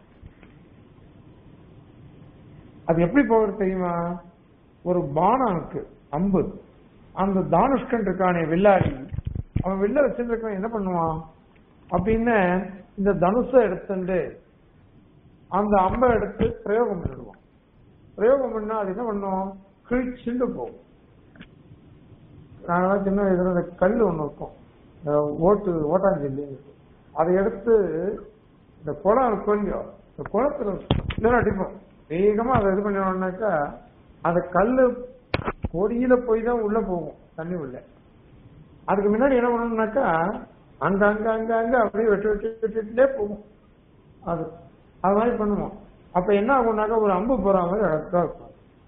அது எப்படி போகிறது தெரியுமா ஒரு பானம் இருக்கு அம்பு அந்த தானுஷ்கன் இருக்கானே வில்லாடி அவன் வில்ல வச்சிருக்கான் என்ன பண்ணுவான் அப்படின்னு இந்த தனுஷை எடுத்துட்டு அந்த அம்பை எடுத்து பிரயோகம் பண்ணிடுவான் பிரயோகம் பண்ணா அது என்ன பண்ணும் கிழிச்சுண்டு போகும் நாங்களாம் சின்ன வயசுல இந்த கல் ஒண்ணு இருக்கும் இந்த ஓட்டு ஓட்டாஞ்சல்லி அதை எடுத்து இந்த குளம் இருக்கும் இல்லையோ இந்த குளத்துல இதெல்லாம் அடிப்போம் வேகமா அதை இது பண்ணினோம்னாக்கா அந்த கல்லு கொடியில போய் தான் உள்ள போகும் தண்ணி உள்ள அதுக்கு முன்னாடி என்ன பண்ணணும்னாக்கா அங்க அங்க அங்க அங்க அப்படியே வெட்டு வெட்டு வெட்டுட்டே போகும் அது அது மாதிரி பண்ணுவோம் அப்ப என்ன ஆகும்னாக்கா ஒரு அம்பு போற மாதிரி அழகா இருக்கும்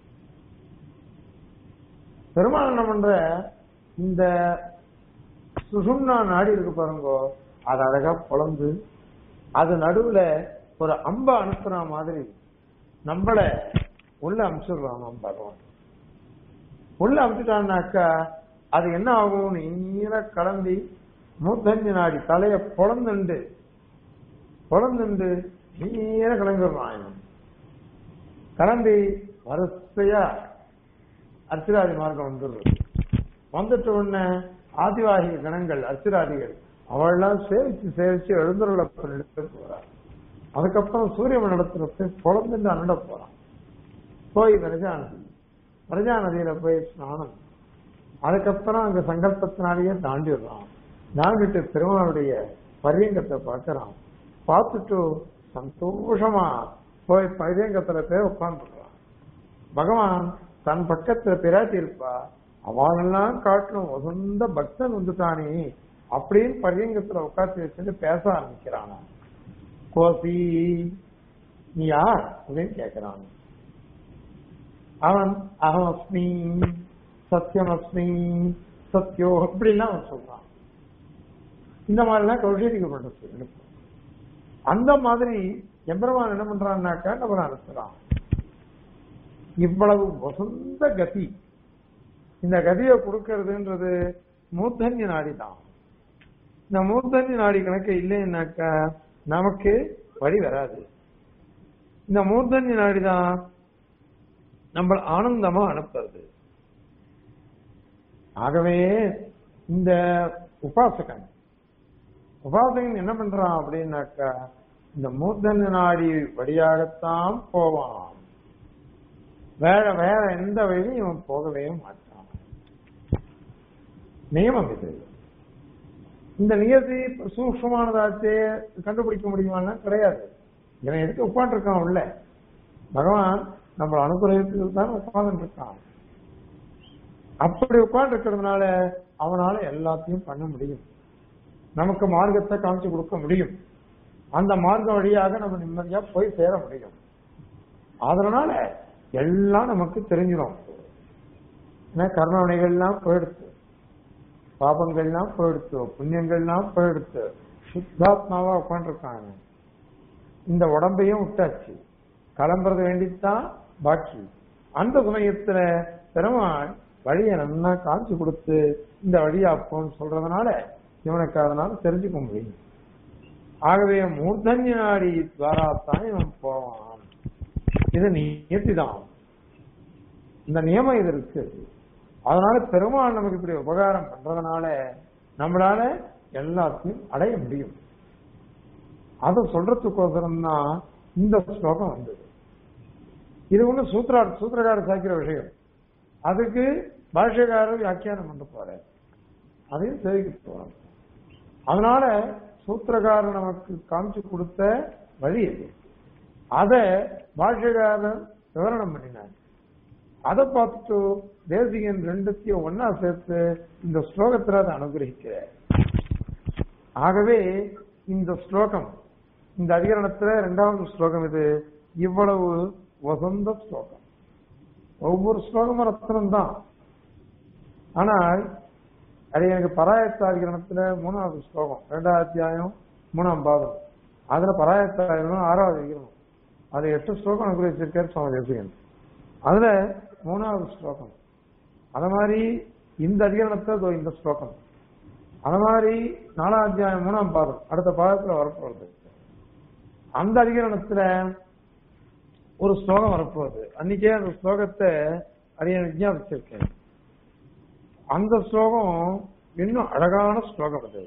பெருமாள் என்ன பண்ற இந்த சுசும்னா நாடி இருக்கு பாருங்க அது அழகா பொழந்து அது நடுவுல ஒரு அம்ப அனுப்புற மாதிரி நம்மள உள்ள அனுப்பிச்சிடுறான் நம்ம பகவான் உள்ள அனுப்பிச்சிட்டான்னாக்கா அது என்ன ஆகும் நீர கலந்தி மூத்தஞ்சு நாடி தலைய பொழந்துண்டு பொழந்துண்டு நீர கிளம்பிடுறான் இவன். கிளம்பி வரிசையா அர்ச்சிராதி மார்க்கம் வந்துடுறது வந்துட்ட உடனே ஆதிவாகி கணங்கள் அர்ச்சிராதிகள் அவள்லாம் சேவிச்சு சேவிச்சு எழுந்துருள எடுத்து போறார் அதுக்கப்புறம் சூரிய மண்டலத்துல போய் பொழந்துட்டு அண்ணட போறான் போய் விரஜா நதி விரஜா நதியில போய் ஸ்நானம் அதுக்கப்புறம் அங்க சங்கல்பத்தினாலேயே தாண்டிடுறான் தாண்டிட்டு பெருமாளுடைய பரியங்கத்தை பார்க்கறான் பார்த்துட்டு சந்தோஷமா போய் பரியங்கத்துல போய் உட்காந்துடுறான் பகவான் தன் பக்கத்துல பிராட்டி இருப்பா அவனெல்லாம் காட்டணும் வசந்த பக்தன் வந்துட்டானே அப்படின்னு பரியங்கத்துல உட்காந்து வச்சுட்டு பேச ஆரம்பிக்கிறான் கோபி நீ யார் அப்படின்னு கேட்கிறான் அவன் அகம் அஸ்மி சத்தியம் அஸ்மி சத்யோ இப்படிலாம் அவன் சொல்றான் இந்த மாதிரிலாம் கௌஷிக்கு பண்றது அந்த மாதிரி எம்பெருமான் என்ன பண்றான்னாக்கா நம்ம அனுப்புறான் இவ்வளவு வசந்த கதி இந்த கதியை கொடுக்கறதுன்றது மூர்த்தன்ய நாடி தான் இந்த மூர்த்தன்ய நாடி கணக்கு இல்லைன்னாக்கா நமக்கு வழி வராது இந்த மூர்த்தன்ய நாடி தான் நம்ம ஆனந்தமா அனுப்புறது ஆகவே இந்த உபாசகன் உபாசகன் என்ன பண்றான் அப்படின்னாக்கா இந்த மூர்த்தன்ய நாடி வழியாகத்தான் போவான் வேற வேற எந்த வழியும் இவன் போகவே மாட்டான் நியமம் இது இந்த நியதி சூக்ஷமானதாச்சே கண்டுபிடிக்க முடியுமான்னா கிடையாது இவன் எதுக்கு உட்காந்துருக்கான் உள்ள பகவான் நம்மள அனுகிரகத்துக்கு தான் உட்கார்ந்து இருக்கான் அப்படி உட்கார்ந்து இருக்கிறதுனால அவனால எல்லாத்தையும் பண்ண முடியும் நமக்கு மார்க்கத்தை காமிச்சு கொடுக்க முடியும் அந்த மார்க்க வழியாக நம்ம நிம்மதியா போய் சேர முடியும் அதனால எல்லாம் நமக்கு தெரிஞ்சிடும் ஏன்னா கர்மவினைகள்லாம் போயிடுத்து பாபங்கள்லாம் போயிடுத்து புண்ணியங்கள்லாம் போயிடுத்து சுத்தாத்மாவா உட்காந்துருக்காங்க இந்த உடம்பையும் விட்டாச்சு கிளம்புறது வேண்டித்தான் பாக்கி அந்த சமயத்துல பெருமாள் வழியை நல்லா காமிச்சு கொடுத்து இந்த வழியா போன்னு சொல்றதுனால இவனுக்கு அதனால தெரிஞ்சுக்க முடியும் ஆகவே மூர்தன்ய நாடி துவாராத்தான் இவன் போவான் இது நியத்தி தான் இந்த நியமம் இது இருக்கு அதனால பெருமாள் நமக்கு இப்படி உபகாரம் பண்றதுனால நம்மளால எல்லாத்தையும் அடைய முடியும் அதை சொல்றதுக்கோசரம் தான் இந்த ஸ்லோகம் வந்தது இது ஒண்ணு சூத்ரா சூத்திரக்காரர் சாய்க்கிற விஷயம் அதுக்கு பாஷ்யக்காரர் வியாக்கியானம் பண்ண போற அதையும் சேவிக்க போறோம் அதனால சூத்திரக்காரர் நமக்கு காமிச்சு கொடுத்த வழி இது அத பாஷ்யக்காரர் விவரணம் பண்ணினார் அதை பார்த்துட்டு தேசிகன் ரெண்டுத்தையும் ஒன்னா சேர்த்து இந்த ஸ்லோகத்துல அதை அனுகிரகிக்கிறார் ஆகவே இந்த ஸ்லோகம் இந்த அதிகரணத்துல இரண்டாவது ஸ்லோகம் இது இவ்வளவு வசந்த ஸ்லோகம் ஒவ்வொரு ஸ்லோகமும் ரத்னம் தான் ஆனால் அது எனக்கு பராயத்தாதிகரணத்துல மூணாவது ஸ்லோகம் ரெண்டாவது அத்தியாயம் மூணாம் பாதம் அதுல பராயத்தாதிகரணம் ஆறாவது அதிகரணம் அது எட்டு ஸ்லோகம் எனக்கு வச்சிருக்காரு சுவாமி தேசிகன் அதுல மூணாவது ஸ்லோகம் அத மாதிரி இந்த அதிகரணத்துல இதோ இந்த ஸ்லோகம் அத மாதிரி நாலாம் அத்தியாயம் மூணாம் பாதம் அடுத்த பாதத்துல வரப்போறது அந்த அதிகரணத்துல ஒரு ஸ்லோகம் வரப்போகுது அன்னைக்கே அந்த ஸ்லோகத்தை அறிய விஞ்ஞாபிச்சிருக்கேன் அந்த ஸ்லோகம் இன்னும் அழகான ஸ்லோகம் அது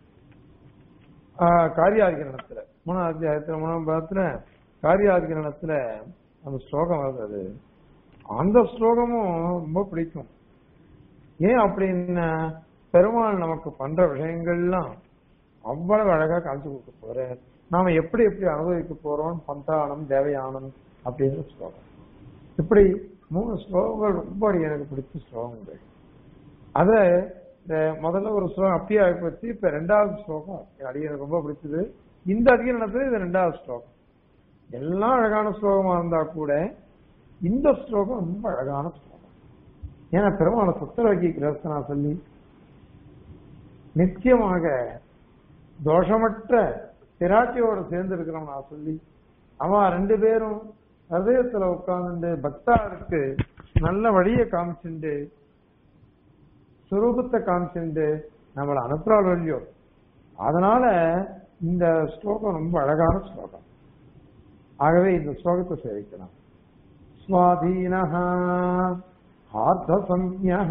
ஆஹ் காரியாதிகரணத்துல மூணாம் அத்தியாயத்துல மூணாம் பாதத்துல காரியாதிகரணத்துல அந்த ஸ்லோகம் வருது அது அந்த ஸ்லோகமும் ரொம்ப பிடிக்கும் ஏன் அப்படின்னா பெருமாள் நமக்கு பண்ற விஷயங்கள்லாம் அவ்வளவு அழகா காமிச்சு கொடுக்க போற நாம எப்படி எப்படி அனுபவிக்க போறோம் பந்தானம் தேவயானம் அப்படின்னு ஸ்லோகம் இப்படி மூணு ஸ்லோகங்கள் ரொம்ப எனக்கு பிடிச்ச ஸ்லோகங்கள் அத இந்த முதல்ல ஒரு ஸ்லோகம் அப்பியாவை பத்தி இப்ப ரெண்டாவது ஸ்லோகம் அடி எனக்கு ரொம்ப பிடிச்சது இந்த அதிகரணத்துல இது ரெண்டாவது ஸ்லோகம் எல்லாம் அழகான ஸ்லோகமா இருந்தா கூட இந்த ஸ்லோகம் ரொம்ப அழகான ஸ்லோகம் ஏன்னா பெருமாளை சுத்தரவாக்கி கிரஸ்தனா சொல்லி நிச்சயமாக தோஷமற்ற பிராட்டியோட சேர்ந்து இருக்கிறோம் நான் சொல்லி அவன் ரெண்டு பேரும் ஹதயத்துல உட்கார்ந்து பக்தாருக்கு நல்ல வழியை காமிச்சுண்டு சுரூபத்தை காமிச்சுண்டு நம்மளை அனுப்புறாள் வழியோ அதனால இந்த ஸ்லோகம் ரொம்ப அழகான ஸ்லோகம் ஆகவே இந்த ஸ்லோகத்தை சேவிக்கலாம் ஸ்வாதீனः ஆர்த்தசம்யः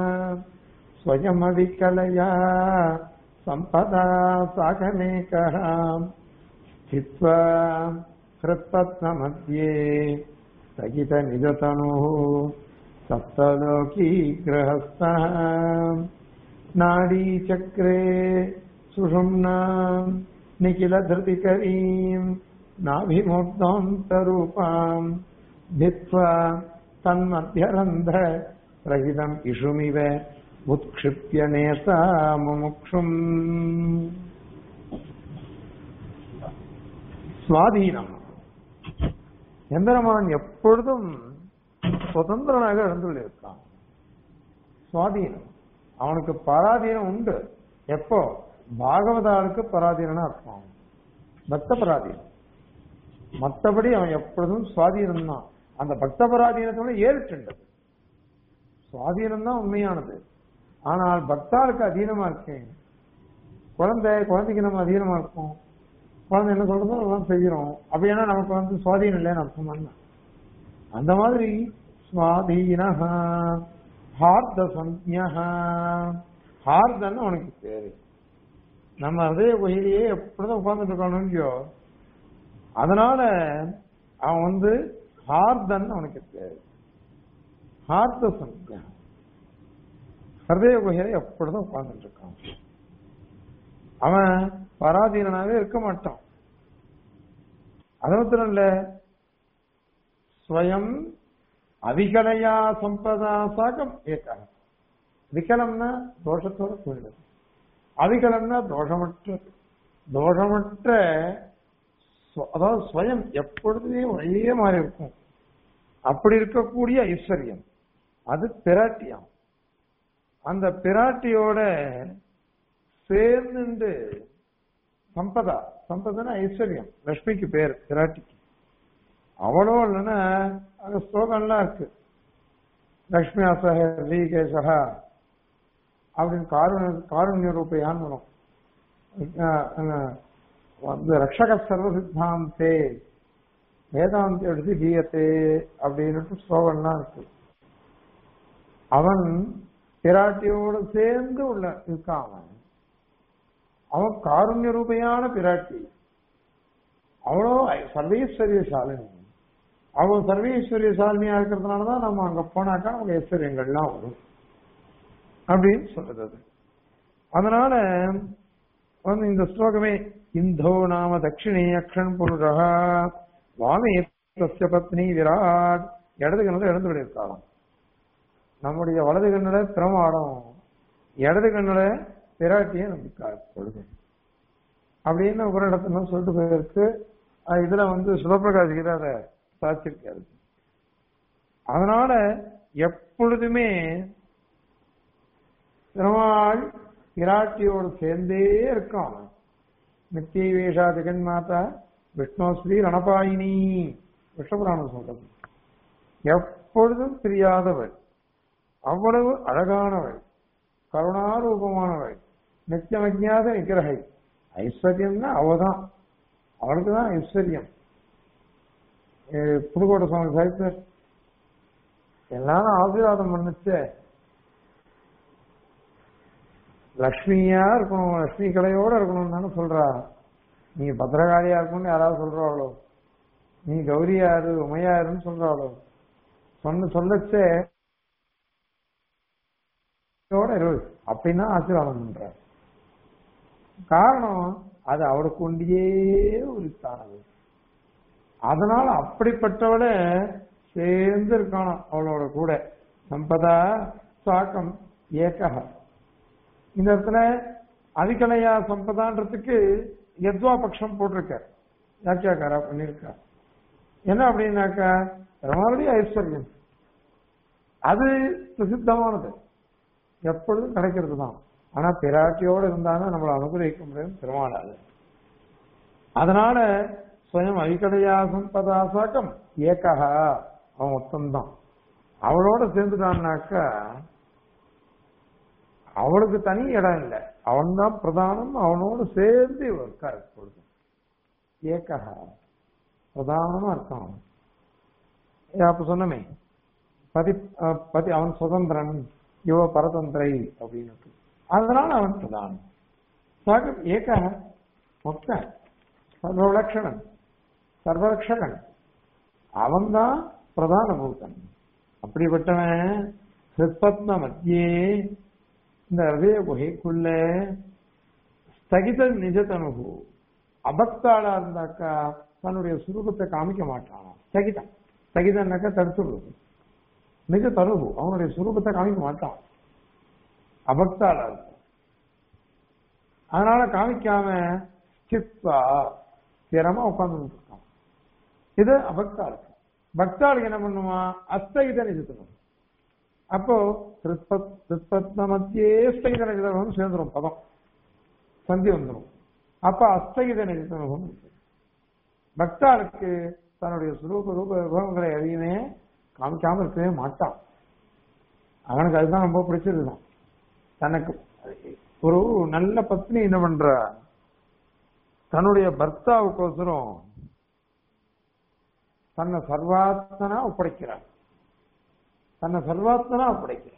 स्वयमविकलया सम्पदा साकमेकः स्थित्वा हृत्पद्ममध्ये स्थगितनिजतनुः सप्तलोकी गृहस्थः नाडीचक्रे सुषुम्नाम् निखिलधृतिकरीम् नाभिमुग्धान्तरूपाम् भित्त्वा तन्मध्यरन्ध्र रहितम् इषुमिव उत्क्षिप्य नेता मुमुक्षुम् சுவாதீனம் எந்திரமான் எப்பொழுதும் சுதந்திரனாக இருந்துள்ளிருக்கான் சுவாதீனம் அவனுக்கு பராதீனம் உண்டு எப்போ பாகவதாளுக்கு பராதீனம் அர்த்தம் பக்த பராதீனம் மற்றபடி அவன் எப்பொழுதும் சுவாதீனம் தான் அந்த பக்த பராதீனத்தோட ஏறிட்டுண்டது சுவாதீனம் தான் உண்மையானது ஆனால் பக்தாளுக்கு அதீனமா இருக்கேன் குழந்தை குழந்தைக்கு நம்ம அதீனமா இருக்கோம் குழந்தை என்ன சொல்றதோ அதெல்லாம் செய்யறோம் அப்படின்னா நமக்கு வந்து சுவாதீனம் இல்லைன்னு அர்த்தம் என்ன அந்த மாதிரி சுவாதீன ஹார்த சஞ்ஞா ஹார்தன்னு அவனுக்கு பேரு நம்ம அதே கோயிலையே எப்படிதான் உட்கார்ந்துட்டு இருக்கானோ இல்லையோ அதனால அவன் வந்து ஹார்தன் அவனுக்கு பேரு ஹார்த சஞ்ஞா ஹிருதய குகையில எப்படிதான் உட்கார்ந்துட்டு இருக்கான் அவன் பராதீனனாவே இருக்க மாட்டான் அது மாத்திரம் இல்ல ஸ்வயம் அவிகலையா சம்பதா சாகம் ஏக்காக விகலம்னா தோஷத்தோட கூடினது அவிகலம்னா தோஷமற்றது தோஷமற்ற ஸ்வ- அதாவது ஸ்வயம் எப்பொழுதுமே ஒரே மாதிரி இருக்கும் அப்படி இருக்கக்கூடிய ஐஸ்வர்யம் அது பிராட்டியம் அந்த பிராட்டியோட சேர்ந்துண்டு சம்பதா சம்பதனா ஐஸ்வர்யம் லட்சுமிக்கு பேர் பிராட்டிக்கு அவளோ இல்லைன்னா அங்க ஸ்லோகம்லாம் இருக்கு லக்ஷ்மி அசக ரீகேசகா அப்படின்னு காருண்ய காருண்ய ரூபையான்னு வரும் அஹ் அஹ் வந்து ரக்ஷக சர்வ சித்தாந்தே வேதாந்தி எடுத்து கீயத்தே அப்படின்னுட்டு ஸ்லோகம்லாம் இருக்கு அவன் பிராட்டியோடு சேர்ந்து உள்ள இருக்கான் அவன் அவன் காருண்ய ரூபையான பிராட்டி அவ்வளோ சர்வேஸ்வரிய சாலினி அவன் சர்வேஸ்வரிய சாலினியா இருக்கிறதுனாலதான் நம்ம அங்க போனாக்கா அவங்க ஐஸ்வர்யங்கள்லாம் வரும் அப்படின்னு சொல்றது அது. அதனால வந்து இந்த ஸ்லோகமே இந்தோ நாம தட்சிணே அக்ஷன் புருஷா வாமே தஸ்ய பத்னி விராட் இடது கண்ணில் இழந்து விடியிருக்காளாம் நம்முடைய வலது கண்ணுல பிரமாடம் இடது கண்ணுல பிராட்டியை நமக்கு கொடுங்க அப்படின்னு ஒரு இடத்துல சொல்லிட்டு போயிருக்கு அஹ் இதுல வந்து சிவபிரகாஷ் கிட்ட அதை சாட்சிருக்காரு அதனால எப்பொழுதுமே பெருமாள் பிராட்டியோடு சேர்ந்தே இருக்கான் அவன். நித்திய வேஷா ஜெகன் மாதா விஷ்ணு ஸ்ரீ ரணபாயினி விஷ்ணபுராணம் சொல்றது எப்பொழுதும் பிரியாதவள் அவ்வளவு அழகானவள் கருணாரூபமானவள் நித்தியம் அஜ்ஞாத விக்கிரகை ஐஸ்வர்யம்னா அவதான் அவளுக்கு தான் ஐஸ்வர்யம் அஹ் புதுக்கோட்டை சுவாமி சாய்ப்பர் எல்லாரும் ஆசீர்வாதம் பண்ணுச்சே லக்ஷ்மியா இருக்கணும் லக்ஷ்மி கலையோட இருக்கணும்னு தானே சொல்றா நீ பத்திரகாளியா இருக்கணும்னு யாராவது சொல்றாளோ நீ கௌரியாரு உமையாருன்னு சொல்றாளோ சொன்ன சொல்லச்சே இதோட இரு அப்படின்னா ஆசீர்வாதம் பண்ற காரணம் அது அவளுக்கு ஒண்டியே உரித்தானது அதனால அப்படிப்பட்டவளை சேர்ந்து இருக்கானாம் அவளோட கூட சம்பதா சாக்கம் ஏகா இந்த இடத்துல அதிகலையா சம்பதான்றதுக்கு எத்வா பட்சம் போட்டிருக்கார் யாக்கியாக்காரா பண்ணியிருக்கார் என்ன அப்படின்னாக்கா பெருமாளுடைய ஐஸ்வர்யம் அது பிரசித்தமானது எப்பொழுதும் கிடைக்கிறது தான் ஆனா பிராட்டியோடு இருந்தாலும் நம்மளை அனுகிரகிக்க முடியும் பெருமாளாது அதனால சுயம் ஐக்கடையா சம்பதா சாக்கம் ஏக்கா அவன் மொத்தம்தான் அவளோட சேர்ந்துட்டான்னாக்கா அவளுக்கு தனி இடம் இல்லை அவன் தான் பிரதானம் அவனோடு சேர்ந்து இருக்கா எப்பொழுதும் ஏக்கா பிரதானமா இருக்கான் அவன். ஏ, அப்ப சொன்னமே பதி அஹ், பதி அவன் சுதந்திரன் யுவ பரதந்திரை அப்படின்னு அதனால அவன் பிரதானம் சாகம் ஏக மொத்த சர்வலட்சணன் சர்வரக்ஷகன் அவன்தான் பிரதான பூத்தன் அப்படிப்பட்டவன் ஹிருத்பத்ம மத்தியே இந்த ஹிருதய குகைக்குள்ள ஸ்தகித நிஜத்தனுகு அபக்தாளா இருந்தாக்கா தன்னுடைய சுரூபத்தை காமிக்க மாட்டான் ஸ்தகிதம் ஸ்தகிதன்னாக்கா தடுத்துடுறது நிஜ தனுகு அவனுடைய சுரூபத்தை காமிக்க மாட்டான் அபக்தாளா இருக்கும் அதனால காமிக்காம ஸ்தித்வா ஸ்திரமா உட்கார்ந்து இருக்கான் இது அபக்தாளுக்கு பக்தாளுக்கு என்ன பண்ணுமா அஸ்தகித நிஜத்தனுகு அப்போ திருப்பத் திருப்பத்ம மத்தியே ஸ்தகித நிஜத்தனுகம் சேர்ந்துரும் பதம் சந்தி வந்துடும் அப்ப அஸ்தகித நிஜத்தனுகம் இருக்கு. பக்தாளுக்கு தன்னுடைய சுரூப ரூப விபவங்களை எதையுமே காமிக்காம இருக்கவே மாட்டான் அவனுக்கு அதுதான் ரொம்ப பிடிச்சிருந்தான் தனக்கு ஒரு நல்ல பத்னி என்ன பண்ற தன்னுடைய பர்த்தாவுக்கோசரம் தன்னை சர்வாத்மனா ஒப்படைக்கிறார் தன்னை சர்வாத்மனா ஒப்படைக்கிறார்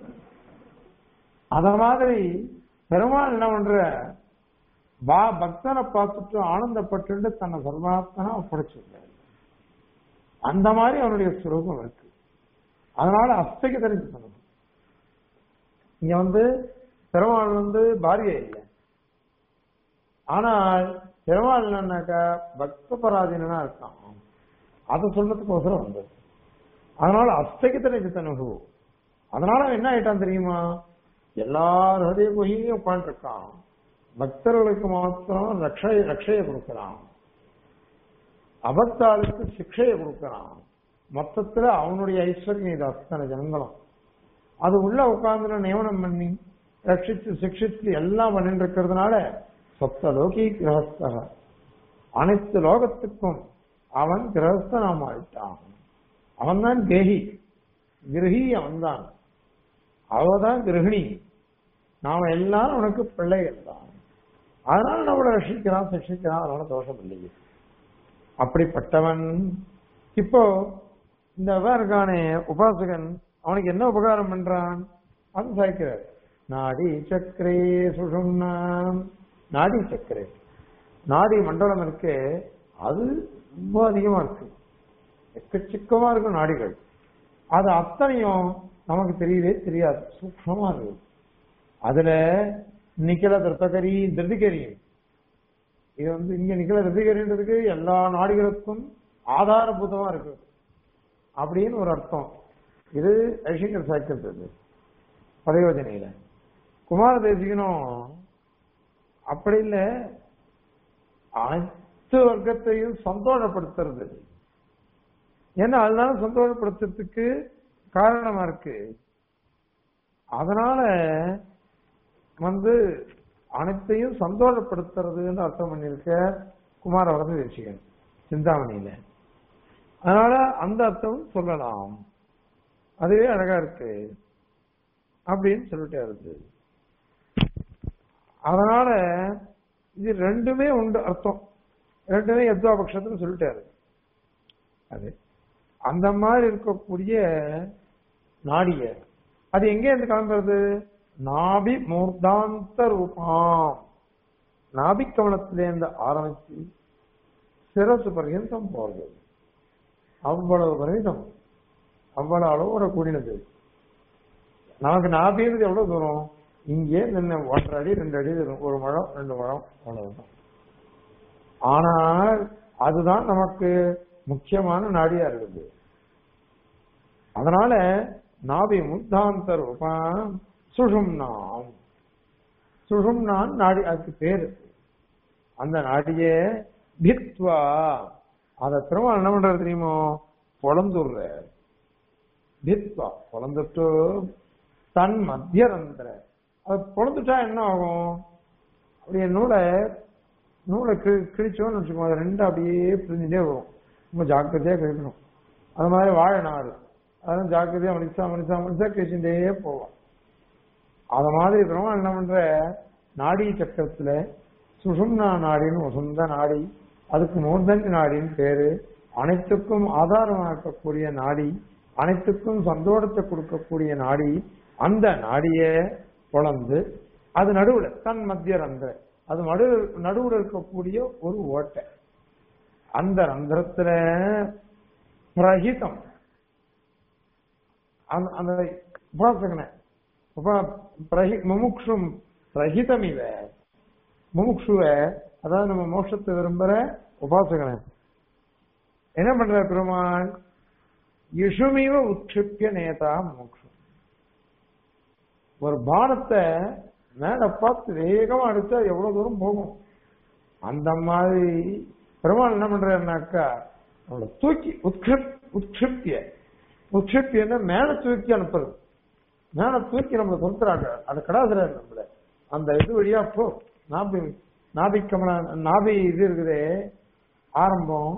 அத மாதிரி பெருமாள் என்ன பண்ற வா பக்தனை பார்த்துட்டு ஆனந்தப்பட்டு தன்னை சர்வாத்மனா ஒப்படைச்சிருக்காரு அந்த மாதிரி அவனுடைய சுரூபம் இருக்கு அதனால அஸ்தகி தெரிஞ்சு சொல்லணும் இங்க வந்து பெருமாள் வந்து பாரியை இல்லை ஆனால் பெருமாள் என்னன்னாக்கா பக்த பராதீனா இருக்கான் அதை சொல்றதுக்கோசரம் வந்தது அதனால அஸ்தகித்த நிஜத்தனுகு அதனால அவன் என்ன ஆயிட்டான் தெரியுமா எல்லார் ஹதய குகையிலையும் உட்காந்துருக்கான் பக்தர்களுக்கு மாத்திரம் ரக்ஷை ரக்ஷையை கொடுக்கிறான் அபக்தாளுக்கு சிக்ஷையை கொடுக்கிறான் மொத்தத்துல அவனுடைய ஐஸ்வர்யம் இது அத்தனை ஜனங்களும் அது உள்ள உட்கார்ந்து நியமனம் பண்ணி ரட்சிச்சு சிக்ஷிச்சு எல்லாம் பண்ணிட்டு இருக்கிறதுனால சொத்த லோகி கிரகஸ்தக அனைத்து லோகத்துக்கும் அவன் கிரகஸ்தனாம் ஆயிட்டான் அவன் தான் கிரகி கிரகி அவன்தான் அவதான் கிரகிணி நாம எல்லாரும் உனக்கு பிள்ளைகள் தான் அதனால நம்மளை ரட்சிக்கிறான் சிக்ஷிக்கிறான் அதனால தோஷம் இல்லையே அப்படிப்பட்டவன் இப்போ இந்த இருக்கானே உபாசகன் அவனுக்கு என்ன உபகாரம் பண்றான் அது சாய்க்கிறார் நாடி சக்கரே சுஷும்னாம் நாடி சக்கரே நாடி மண்டலம் இருக்கு அது ரொம்ப அதிகமா இருக்கு எக்கச்சக்கமா இருக்கும் நாடிகள் அது அத்தனையும் நமக்கு தெரியவே தெரியாது சூக்ஷமா இருக்கு அதுல நிக்கல திருத்தகரி திருதிகரியும் இது வந்து இங்க நிக்கல திருதிகரின்றதுக்கு எல்லா நாடுகளுக்கும் ஆதாரபூதமா இருக்கு அப்படின்னு ஒரு அர்த்தம் இது ஐஷங்கர் சாய்க்கிறது பதயோஜனையில குமார தேசிகனும் அப்படி இல்லை அனைத்து வர்க்கத்தையும் சந்தோஷப்படுத்துறது ஏன்னா அதனால சந்தோஷப்படுத்துறதுக்கு காரணமா இருக்கு அதனால வந்து அனைத்தையும் சந்தோஷப்படுத்துறதுன்னு அர்த்தம் பண்ணிருக்க குமார வரத தேசிகன் சிந்தாமணியில அதனால அந்த அர்த்தம் சொல்லலாம் அதுவே அழகா இருக்கு அப்படின்னு சொல்லிட்டே இருக்கு அதனால இது ரெண்டுமே உண்டு அர்த்தம் ரெண்டுமே எத்வா பட்சத்துல சொல்லிட்டாரு அது அந்த மாதிரி இருக்கக்கூடிய நாடிய அது எங்க இருந்து கிளம்புறது நாபி மூர்தாந்த ரூபாம் நாபி கவனத்திலேருந்து ஆரம்பிச்சு சிரசு பர்யந்தம் போறது அவ்வளவு பரிதம் அவ்வளவு அளவோட கூடினது நமக்கு நாபின்றது எவ்வளவு தூரம் இங்கே நின்று ஒன்றரை அடி ரெண்டு அடி வரும். ஒரு முழம் ரெண்டு முழம் அவ்வளவுதான் ஆனால் அதுதான் நமக்கு முக்கியமான நாடியா இருக்குது அதனால நாபி முத்தாந்த ரூபம் சுஷும்னாம் சுஷும்னான் நாடி அதுக்கு பேரு அந்த நாடிய பித்வா அத திரும்ப என்ன பண்றது தெரியுமோ பொழந்துடுற பித்வா பொழந்துட்டு தன் மத்தியரந்திர அது பொழந்துட்டா என்ன ஆகும் அப்படியே நூலை நூலை கி கிழிச்சோன்னு வச்சுக்கோங்க அது ரெண்டு அப்படியே பிரிஞ்சுட்டே வரும் ரொம்ப ஜாக்கிரதையா கிழிக்கணும் அது மாதிரி வாழை நாடு அதெல்லாம் ஜாக்கிரதையா மனுஷா மனுஷா மனுஷா கிழிச்சுட்டே போவோம் அத மாதிரி பிரம்மா என்ன பண்ற நாடி சக்கரத்துல சுஷும்னா நாடின்னு ஒரு சொந்த நாடி அதுக்கு மூர்தண்டி நாடின்னு பேரு அனைத்துக்கும் ஆதாரமாக இருக்கக்கூடிய நாடி அனைத்துக்கும் சந்தோஷத்தை கொடுக்கக்கூடிய நாடி அந்த நாடிய பொளந்து அது நடுவுல தன் மத்திய ரந்திர அது நடு நடுவுல இருக்கக்கூடிய ஒரு ஓட்டை அந்த ரந்திரத்துல பிரகிதம் அந்த- அந்த உபாசகனை உபா பிரகி முமுக்ஷும் பிரகிதம் இவ முமுக்ஷுவ அதாவது நம்ம மோட்சத்தை விரும்புற உபாசகனை என்ன பண்ற பெருமாள் இஷுமிவ உட்சிப்பிய நேதா மோக்ஷம் ஒரு பானத்தை மேல பார்த்து வேகமா அடிச்சா எவ்வளவு தூரம் போகும் அந்த மாதிரி பெருமாள் என்ன பண்றாருனாக்கா அவளை தூக்கி உட்கிருப் உட்கிருப்பிய உட்கிருப்பியன்னா மேல தூக்கி அனுப்புறது மேல தூக்கி நம்மளை தொடுத்துறாங்க அதை கடாதுறாரு நம்மள அந்த இது வழியா போ நாபி நாபிக்கமல நாபி இது இருக்குதே ஆரம்பம்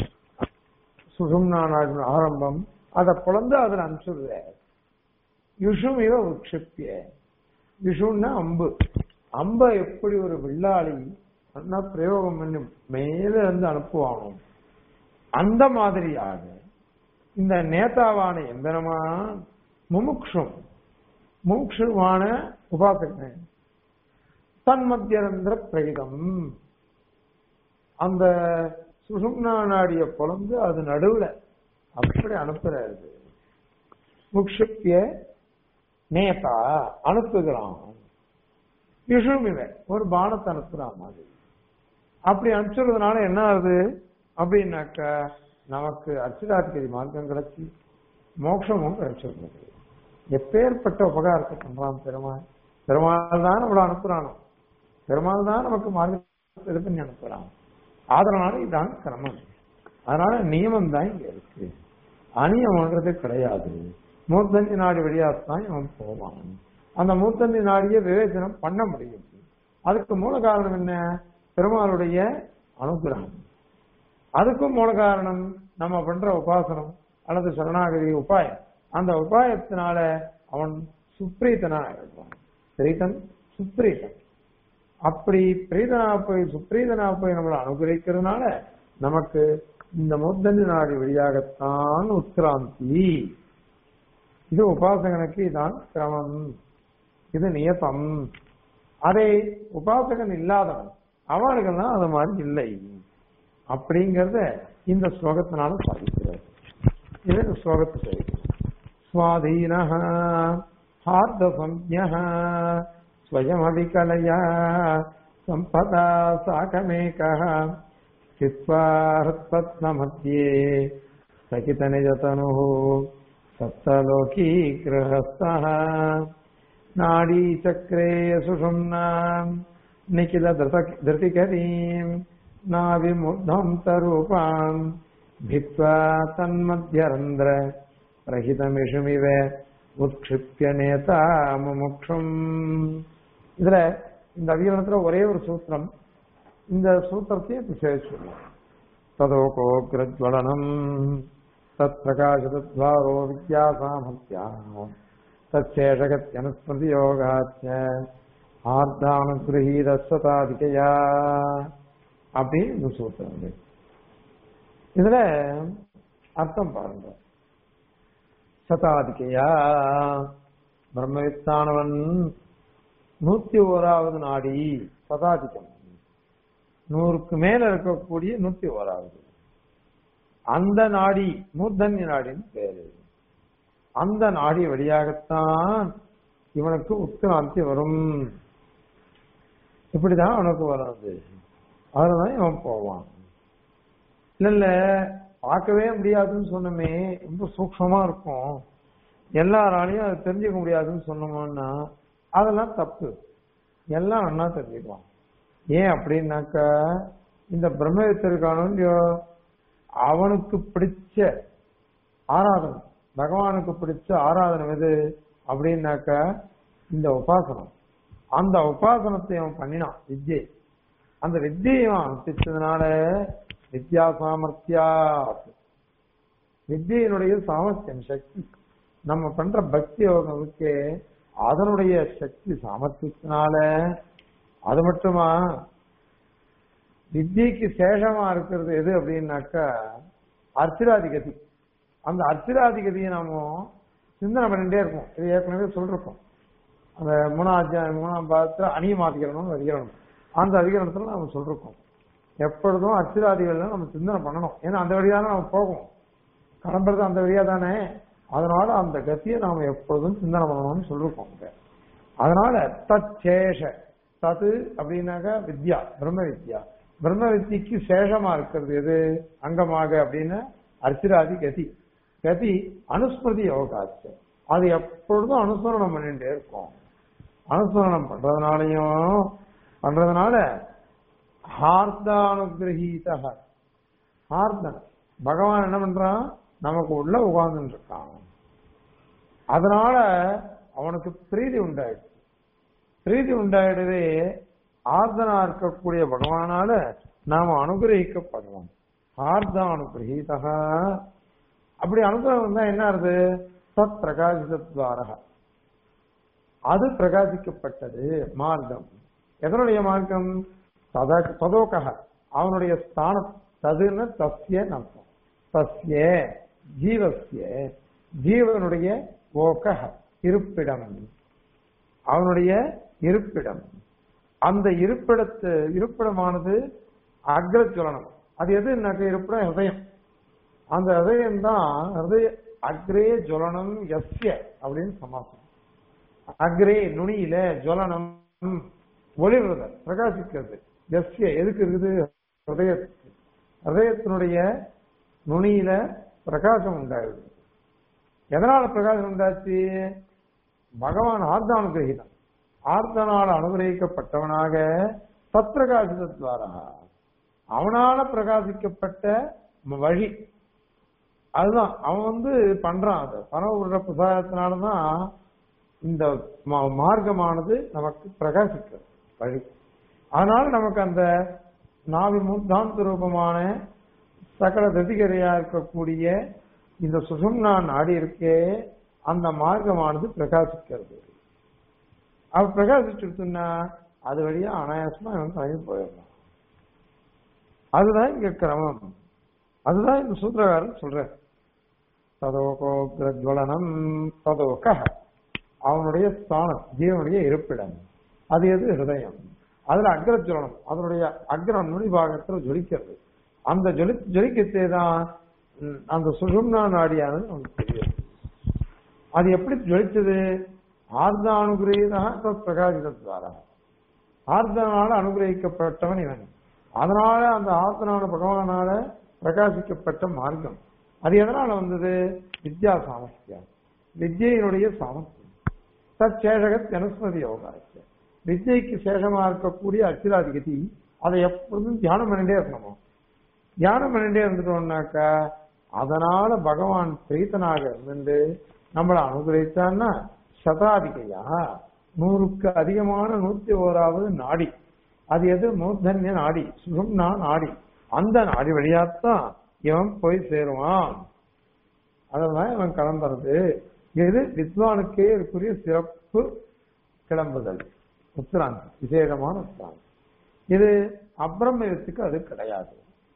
சுசும்னா நாடு ஆரம்பம் அதை பிளந்து அதில் அனுப்பிச்சுடுற யுஷும் இவ உட்சிப்பிய யுஷுன்னா அம்பு அம்பை எப்படி ஒரு வில்லாளி நல்லா பிரயோகம் பண்ணி மேல இருந்து அனுப்புவானோ அந்த மாதிரியாக இந்த நேதாவான எந்திரமா முமுக்ஷும் முமுக்ஷுவான உபாசகன் தன்மத்தியரந்திர பிரகிதம் அந்த சுஷும்னா நாடிய பொழந்து அது நடுவுல அப்படி அனுப்புறாரு முக்ஷிப்பிய நேதா அனுப்புகிறான் விஷுமிவ ஒரு பானத்தை அனுப்புறான் மாதிரி அப்படி அனுப்பிச்சுறதுனால என்ன ஆகுது அப்படின்னாக்கா நமக்கு அச்சுராத்திரி மார்க்கம் கிடைச்சி மோட்சமும் கிடைச்சிருந்தது எப்பேற்பட்ட உபகாரத்தை பண்றான் பெருமாள் பெருமாள் தான் நம்மளை அனுப்புறானோ பெருமாள் தான் நமக்கு மார்க்கத்தை இது பண்ணி அனுப்புறான் அதனால இதான் கிரமம் அதனால நியமம் தான் இங்க இருக்கு அநியமன்றது கிடையாது மூர்த்தந்தி நாடி வழியாத்தான் இவன் போவான் அந்த மூர்த்தந்தி நாடியை விவேச்சனம் பண்ண முடியும் அதுக்கு மூல காரணம் என்ன பெருமாளுடைய அனுகிரகம் அதுக்கும் மூல காரணம் நம்ம பண்ற உபாசனம் அல்லது சரணாகதி உபாயம் அந்த உபாயத்தினால அவன் சுப்ரீதனா ஆயிடுவான் பிரீதன் சுப்ரீதன் அப்படி பிரீதனா போய் சுப்ரீதனா போய் நம்மளை அனுகிரகிக்கிறதுனால நமக்கு இந்த மூர்த்தந்தி நாடி வழியாகத்தான் உத்கிராந்தி இது உபாசகனுக்கு இதான் கிரமம் இது நியதம் அதை உபாசகன் இல்லாதவன் அவனுக்கெல்லாம் அது மாதிரி இல்லை அப்படிங்கறத இந்த ஸ்லோகத்தினால சாதிக்கிறார் இது இந்த ஸ்லோகத்தை சரி சுவாதீன ஹார்த சம்ய ஸ்வயமவிகலயா சம்பதா சாகமேக ஸ்தித்வா ஹத்பத்மமத்யே सकितनिजतनुः सप्तलोकी गृहस्थः नाडीचक्रे सुषुम्नाम् निखिल धृतिकरीम् नाविमुग्धम् तरूपाम् भित्त्वा तन्मध्यरन्ध्र प्रहितमिषुमिव உட்கிருப்பிய நேதா முமுக்ஷும் இதுல இந்த அவியனத்துல ஒரே ஒரு சூத்திரம் இந்த சூத்திரத்தையும் இப்ப சேர்த்து சொல்லுவோம் तदोकोग्रज्वलनम् तत्प्रकाशतद्वारो विद्यासामर्थ्याः तच्छेषगत्यनुस्मृतियोगाच्च ஆர்த்தானுகிரகீதஸ்வதாதிகையா அப்படின்னு இந்த சூத்திரம் இது. இதுல அர்த்தம் பாருங்க சதாதிகையா பிரம்மவித்தானவன் நூத்தி ஓராவது நாடி சதாதிகம் நூறுக்கு மேல இருக்கக்கூடிய நூத்தி ஓராவது அந்த நாடி மூர்தன்ய நாடின்னு பேரு அந்த நாடி வழியாகத்தான் இவனுக்கு உத்கிராந்தி வரும் இப்படிதான் அவனுக்கு வராது அதுலதான் இவன் போவான் இல்ல இல்ல பார்க்கவே முடியாதுன்னு சொன்னோமே ரொம்ப சூக்ஷமா இருக்கும் எல்லாராலையும் அதை தெரிஞ்சுக்க முடியாதுன்னு சொன்னோம்னா அதெல்லாம் தப்பு எல்லாம் நல்லா தெரிஞ்சுக்கலாம் ஏன் அப்படின்னாக்கா இந்த பிரம்மவித்திருக்கானோ இல்லையோ அவனுக்கு பிடிச்ச ஆராதனை பகவானுக்கு பிடிச்ச ஆராதனை எது அப்படின்னாக்கா இந்த உபாசனம் அந்த உபாசனத்தை அவன் பண்ணினான் வித்யை அந்த வித்தியை அவன் அனுப்பிச்சதுனால வித்யா சாமர்த்தியா வித்தியினுடைய சாமர்த்தியம் சக்தி நம்ம பண்ற பக்தி யோகத்துக்கு அதனுடைய சக்தி சாமர்த்தியத்தினால அது மட்டுமா வித்தியக்கு சேஷமா இருக்கிறது எது அப்படின்னாக்கா அர்ச்சிராதிகதி அந்த அர்ச்சிராதிகதியை நாம சிந்தனை பண்ணிட்டே இருப்போம் இது ஏற்கனவே சொல்லிருக்கோம் அந்த மூணாம் அத்தியாயம் மூணாம் பாதத்துல அணியமாதிகரணம் அதிகரணம் அந்த அதிகரணத்துல நாம சொல்லிருக்கோம் எப்பொழுதும் அச்சிராதிகள்ல நம்ம சிந்தனை பண்ணணும் ஏன்னா அந்த வழியா தான் நம்ம போகும் கிளம்புறது அந்த வழியா தானே அதனால அந்த கத்தியை நாம எப்பொழுதும் சிந்தனை பண்ணணும்னு சொல்லிருக்கோம் இங்க. அதனால தச்சேஷ தது அப்படின்னாக்கா வித்யா பிரம்ம வித்யா பிரம்ம வித்திக்கு சேஷமா இருக்கிறது எது அங்கமாக அப்படின்னு அர்ச்சிராதி கதி கதி அனுஸ்மிருதி யோகாச்சு அது எப்பொழுதும் அனுசரணம் பண்ணிட்டே இருக்கும் அனுசரணம் பண்றதுனாலையும் பண்றதுனால ஹார்தானுகிரகீத ஹார்தன் பகவான் என்ன பண்றான் நமக்கு உள்ள உட்கார்ந்துட்டு இருக்கான் அதனால அவனுக்கு பிரீதி உண்டாயிடுச்சு பிரீதி உண்டாயிடுவே ஆர்தனா இருக்கக்கூடிய பகவானால நாம அனுகிரகிக்கப்படுறோம் ஆர்த அனுகிரகீதா அப்படி அனுகிரகம் வந்தா என்ன ஆறுது சத் பிரகாசித்வாரக அது பிரகாசிக்கப்பட்டது மார்க்கம் எதனுடைய மார்க்கம் தத ததோகக அவனுடைய ஸ்தானம் ததுன்னு தஸ்ய அர்த்தம் தஸ்ய ஜீவஸ்ய ஜீவனுடைய ஓகக இருப்பிடம் அவனுடைய இருப்பிடம் அந்த இருப்பிடத்து இருப்பிடமானது அக்ரஜ்வலனம் அது எதுனாக்க இருப்பிடம் ஹிருதயம் அந்த ஹிருதயம் தான் ஹிருதய அக்ரே ஜுவலனம் எஸ்ய அப்படின்னு சமாசம் அக்ரே நுனியில ஜுவலனம் ஒளிர்றது பிரகாசிக்கிறது எஸ்ய எதுக்கு இருக்குது ஹிருதயத்துக்கு ஹிருதயத்தினுடைய நுனியில பிரகாசம் உண்டாகுது எதனால பிரகாசம் உண்டாச்சு பகவான் ஆர்த்தானுகிரகிதம் ஆர்த்தனால் அனுகிரகிக்கப்பட்டவனாக சத்பிரகாசித்வாரா அவனால பிரகாசிக்கப்பட்ட ம- வழி அதுதான் அவன் வந்து பண்றான் அது பரமபுர பிரசாதத்தினாலதான் இந்த மா- மார்க்கமானது நமக்கு பிரகாசிக்கிறது வழி அதனால நமக்கு அந்த நாவி முத்தாந்த ரூபமான சகல கதிகரையா இருக்கக்கூடிய இந்த சுசும்னா நாடி இருக்கே அந்த மார்க்கமானது பிரகாசிக்கிறது அவ பிரகாசிச்சுட்டுன்னா அது வழியா அனாயாசமா இவன் கிளம்பி போயிடலாம் அதுதான் இங்க கிரமம் அதுதான் இந்த சூத்திரகாரன் சொல்ற ததோகோக்ரஜ்வலனம் ததோக அவனுடைய ஸ்தானம் ஜீவனுடைய இருப்பிடம் அது எது ஹிருதயம் அதுல அக்ரஜ்வலனம் அதனுடைய அக்ரம் நுனி பாகத்துல ஜொலிக்கிறது அந்த ஜொலி ஜொலிக்கத்தே தான் ம், அந்த சுஷும்னா நாடியானது நமக்கு தெரியும் அது எப்படி ஜொலிச்சது ஆர்தானுகிரகீதா பிரகாசித்வாரா ஆர்தனால அனுகிரகிக்கப்பட்டவன் இவன் அதனால அந்த ஆர்த்தனான பகவானால பிரகாசிக்கப்பட்ட மார்க்கம் அது எதனால வந்தது வித்யா சாமர்த்தியம் வித்யினுடைய சாமர்த்தியம் தற்சேஷகத் அனுஸ்மதி யோகாச்சு வித்யைக்கு சேஷமா இருக்கக்கூடிய அச்சிராதிகதி அதை எப்பொழுதும் தியானம் பண்ணிட்டே இருக்கணும் தியானம் பண்ணிட்டே இருந்துட்டோம்னாக்கா அதனால பகவான் பிரீத்தனாக இருந்து நம்மளை அனுகிரகித்தான்னா சதாதிகையா நூறுக்கு அதிகமான நூத்தி ஓராவது நாடி அது எது மூர்தன்ய நாடி சுகும்னா நாடி அந்த நாடி வழியாத்தான் இவன் போய் சேருவான் அதெல்லாம் இவன் கலந்துறது இது வித்வானுக்கே இருக்குரிய சிறப்பு கிளம்புதல் உத்திராந்தி விசேஷமான உத்திராந்தி இது அப்ரமயத்துக்கு அது கிடையாது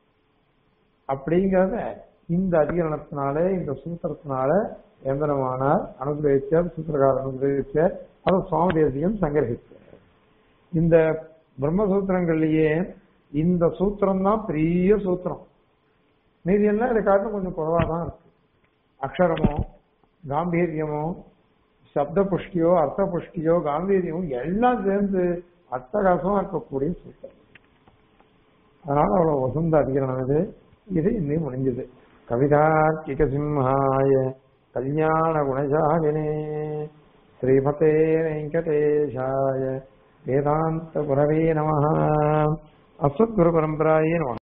அப்படிங்கறத இந்த அதிகரணத்தினால இந்த சூத்திரத்தினால எந்திரமானார் அனுகிரகிச்சார் சூத்திரகாரர் அனுகிரகிச்சார் அதை சுவாமி தேசியம் சங்கிரகிச்சார் இந்த பிரம்மசூத்திரங்கள்லயே இந்த சூத்திரம் தான் பெரிய சூத்திரம் மீதி எல்லாம் இதை காட்டிலும் கொஞ்சம் குறைவா தான் இருக்கு அக்ஷரமோ காம்பீரியமோ சப்த புஷ்டியோ அர்த்த புஷ்டியோ காம்பீரியமோ எல்லாம் சேர்ந்து அட்டகாசமா இருக்கக்கூடிய சூத்திரம் அதனால அவ்வளவு வசந்த அதிகரணம் இது இது இன்னும் முடிஞ்சது कवितार्किकसिंहाय कल्याणगुणशालिने श्रीमते वेङ्कटेशाय वेदान्तगुरवे नमः अस्मद्गुरुपरम्परायै नमः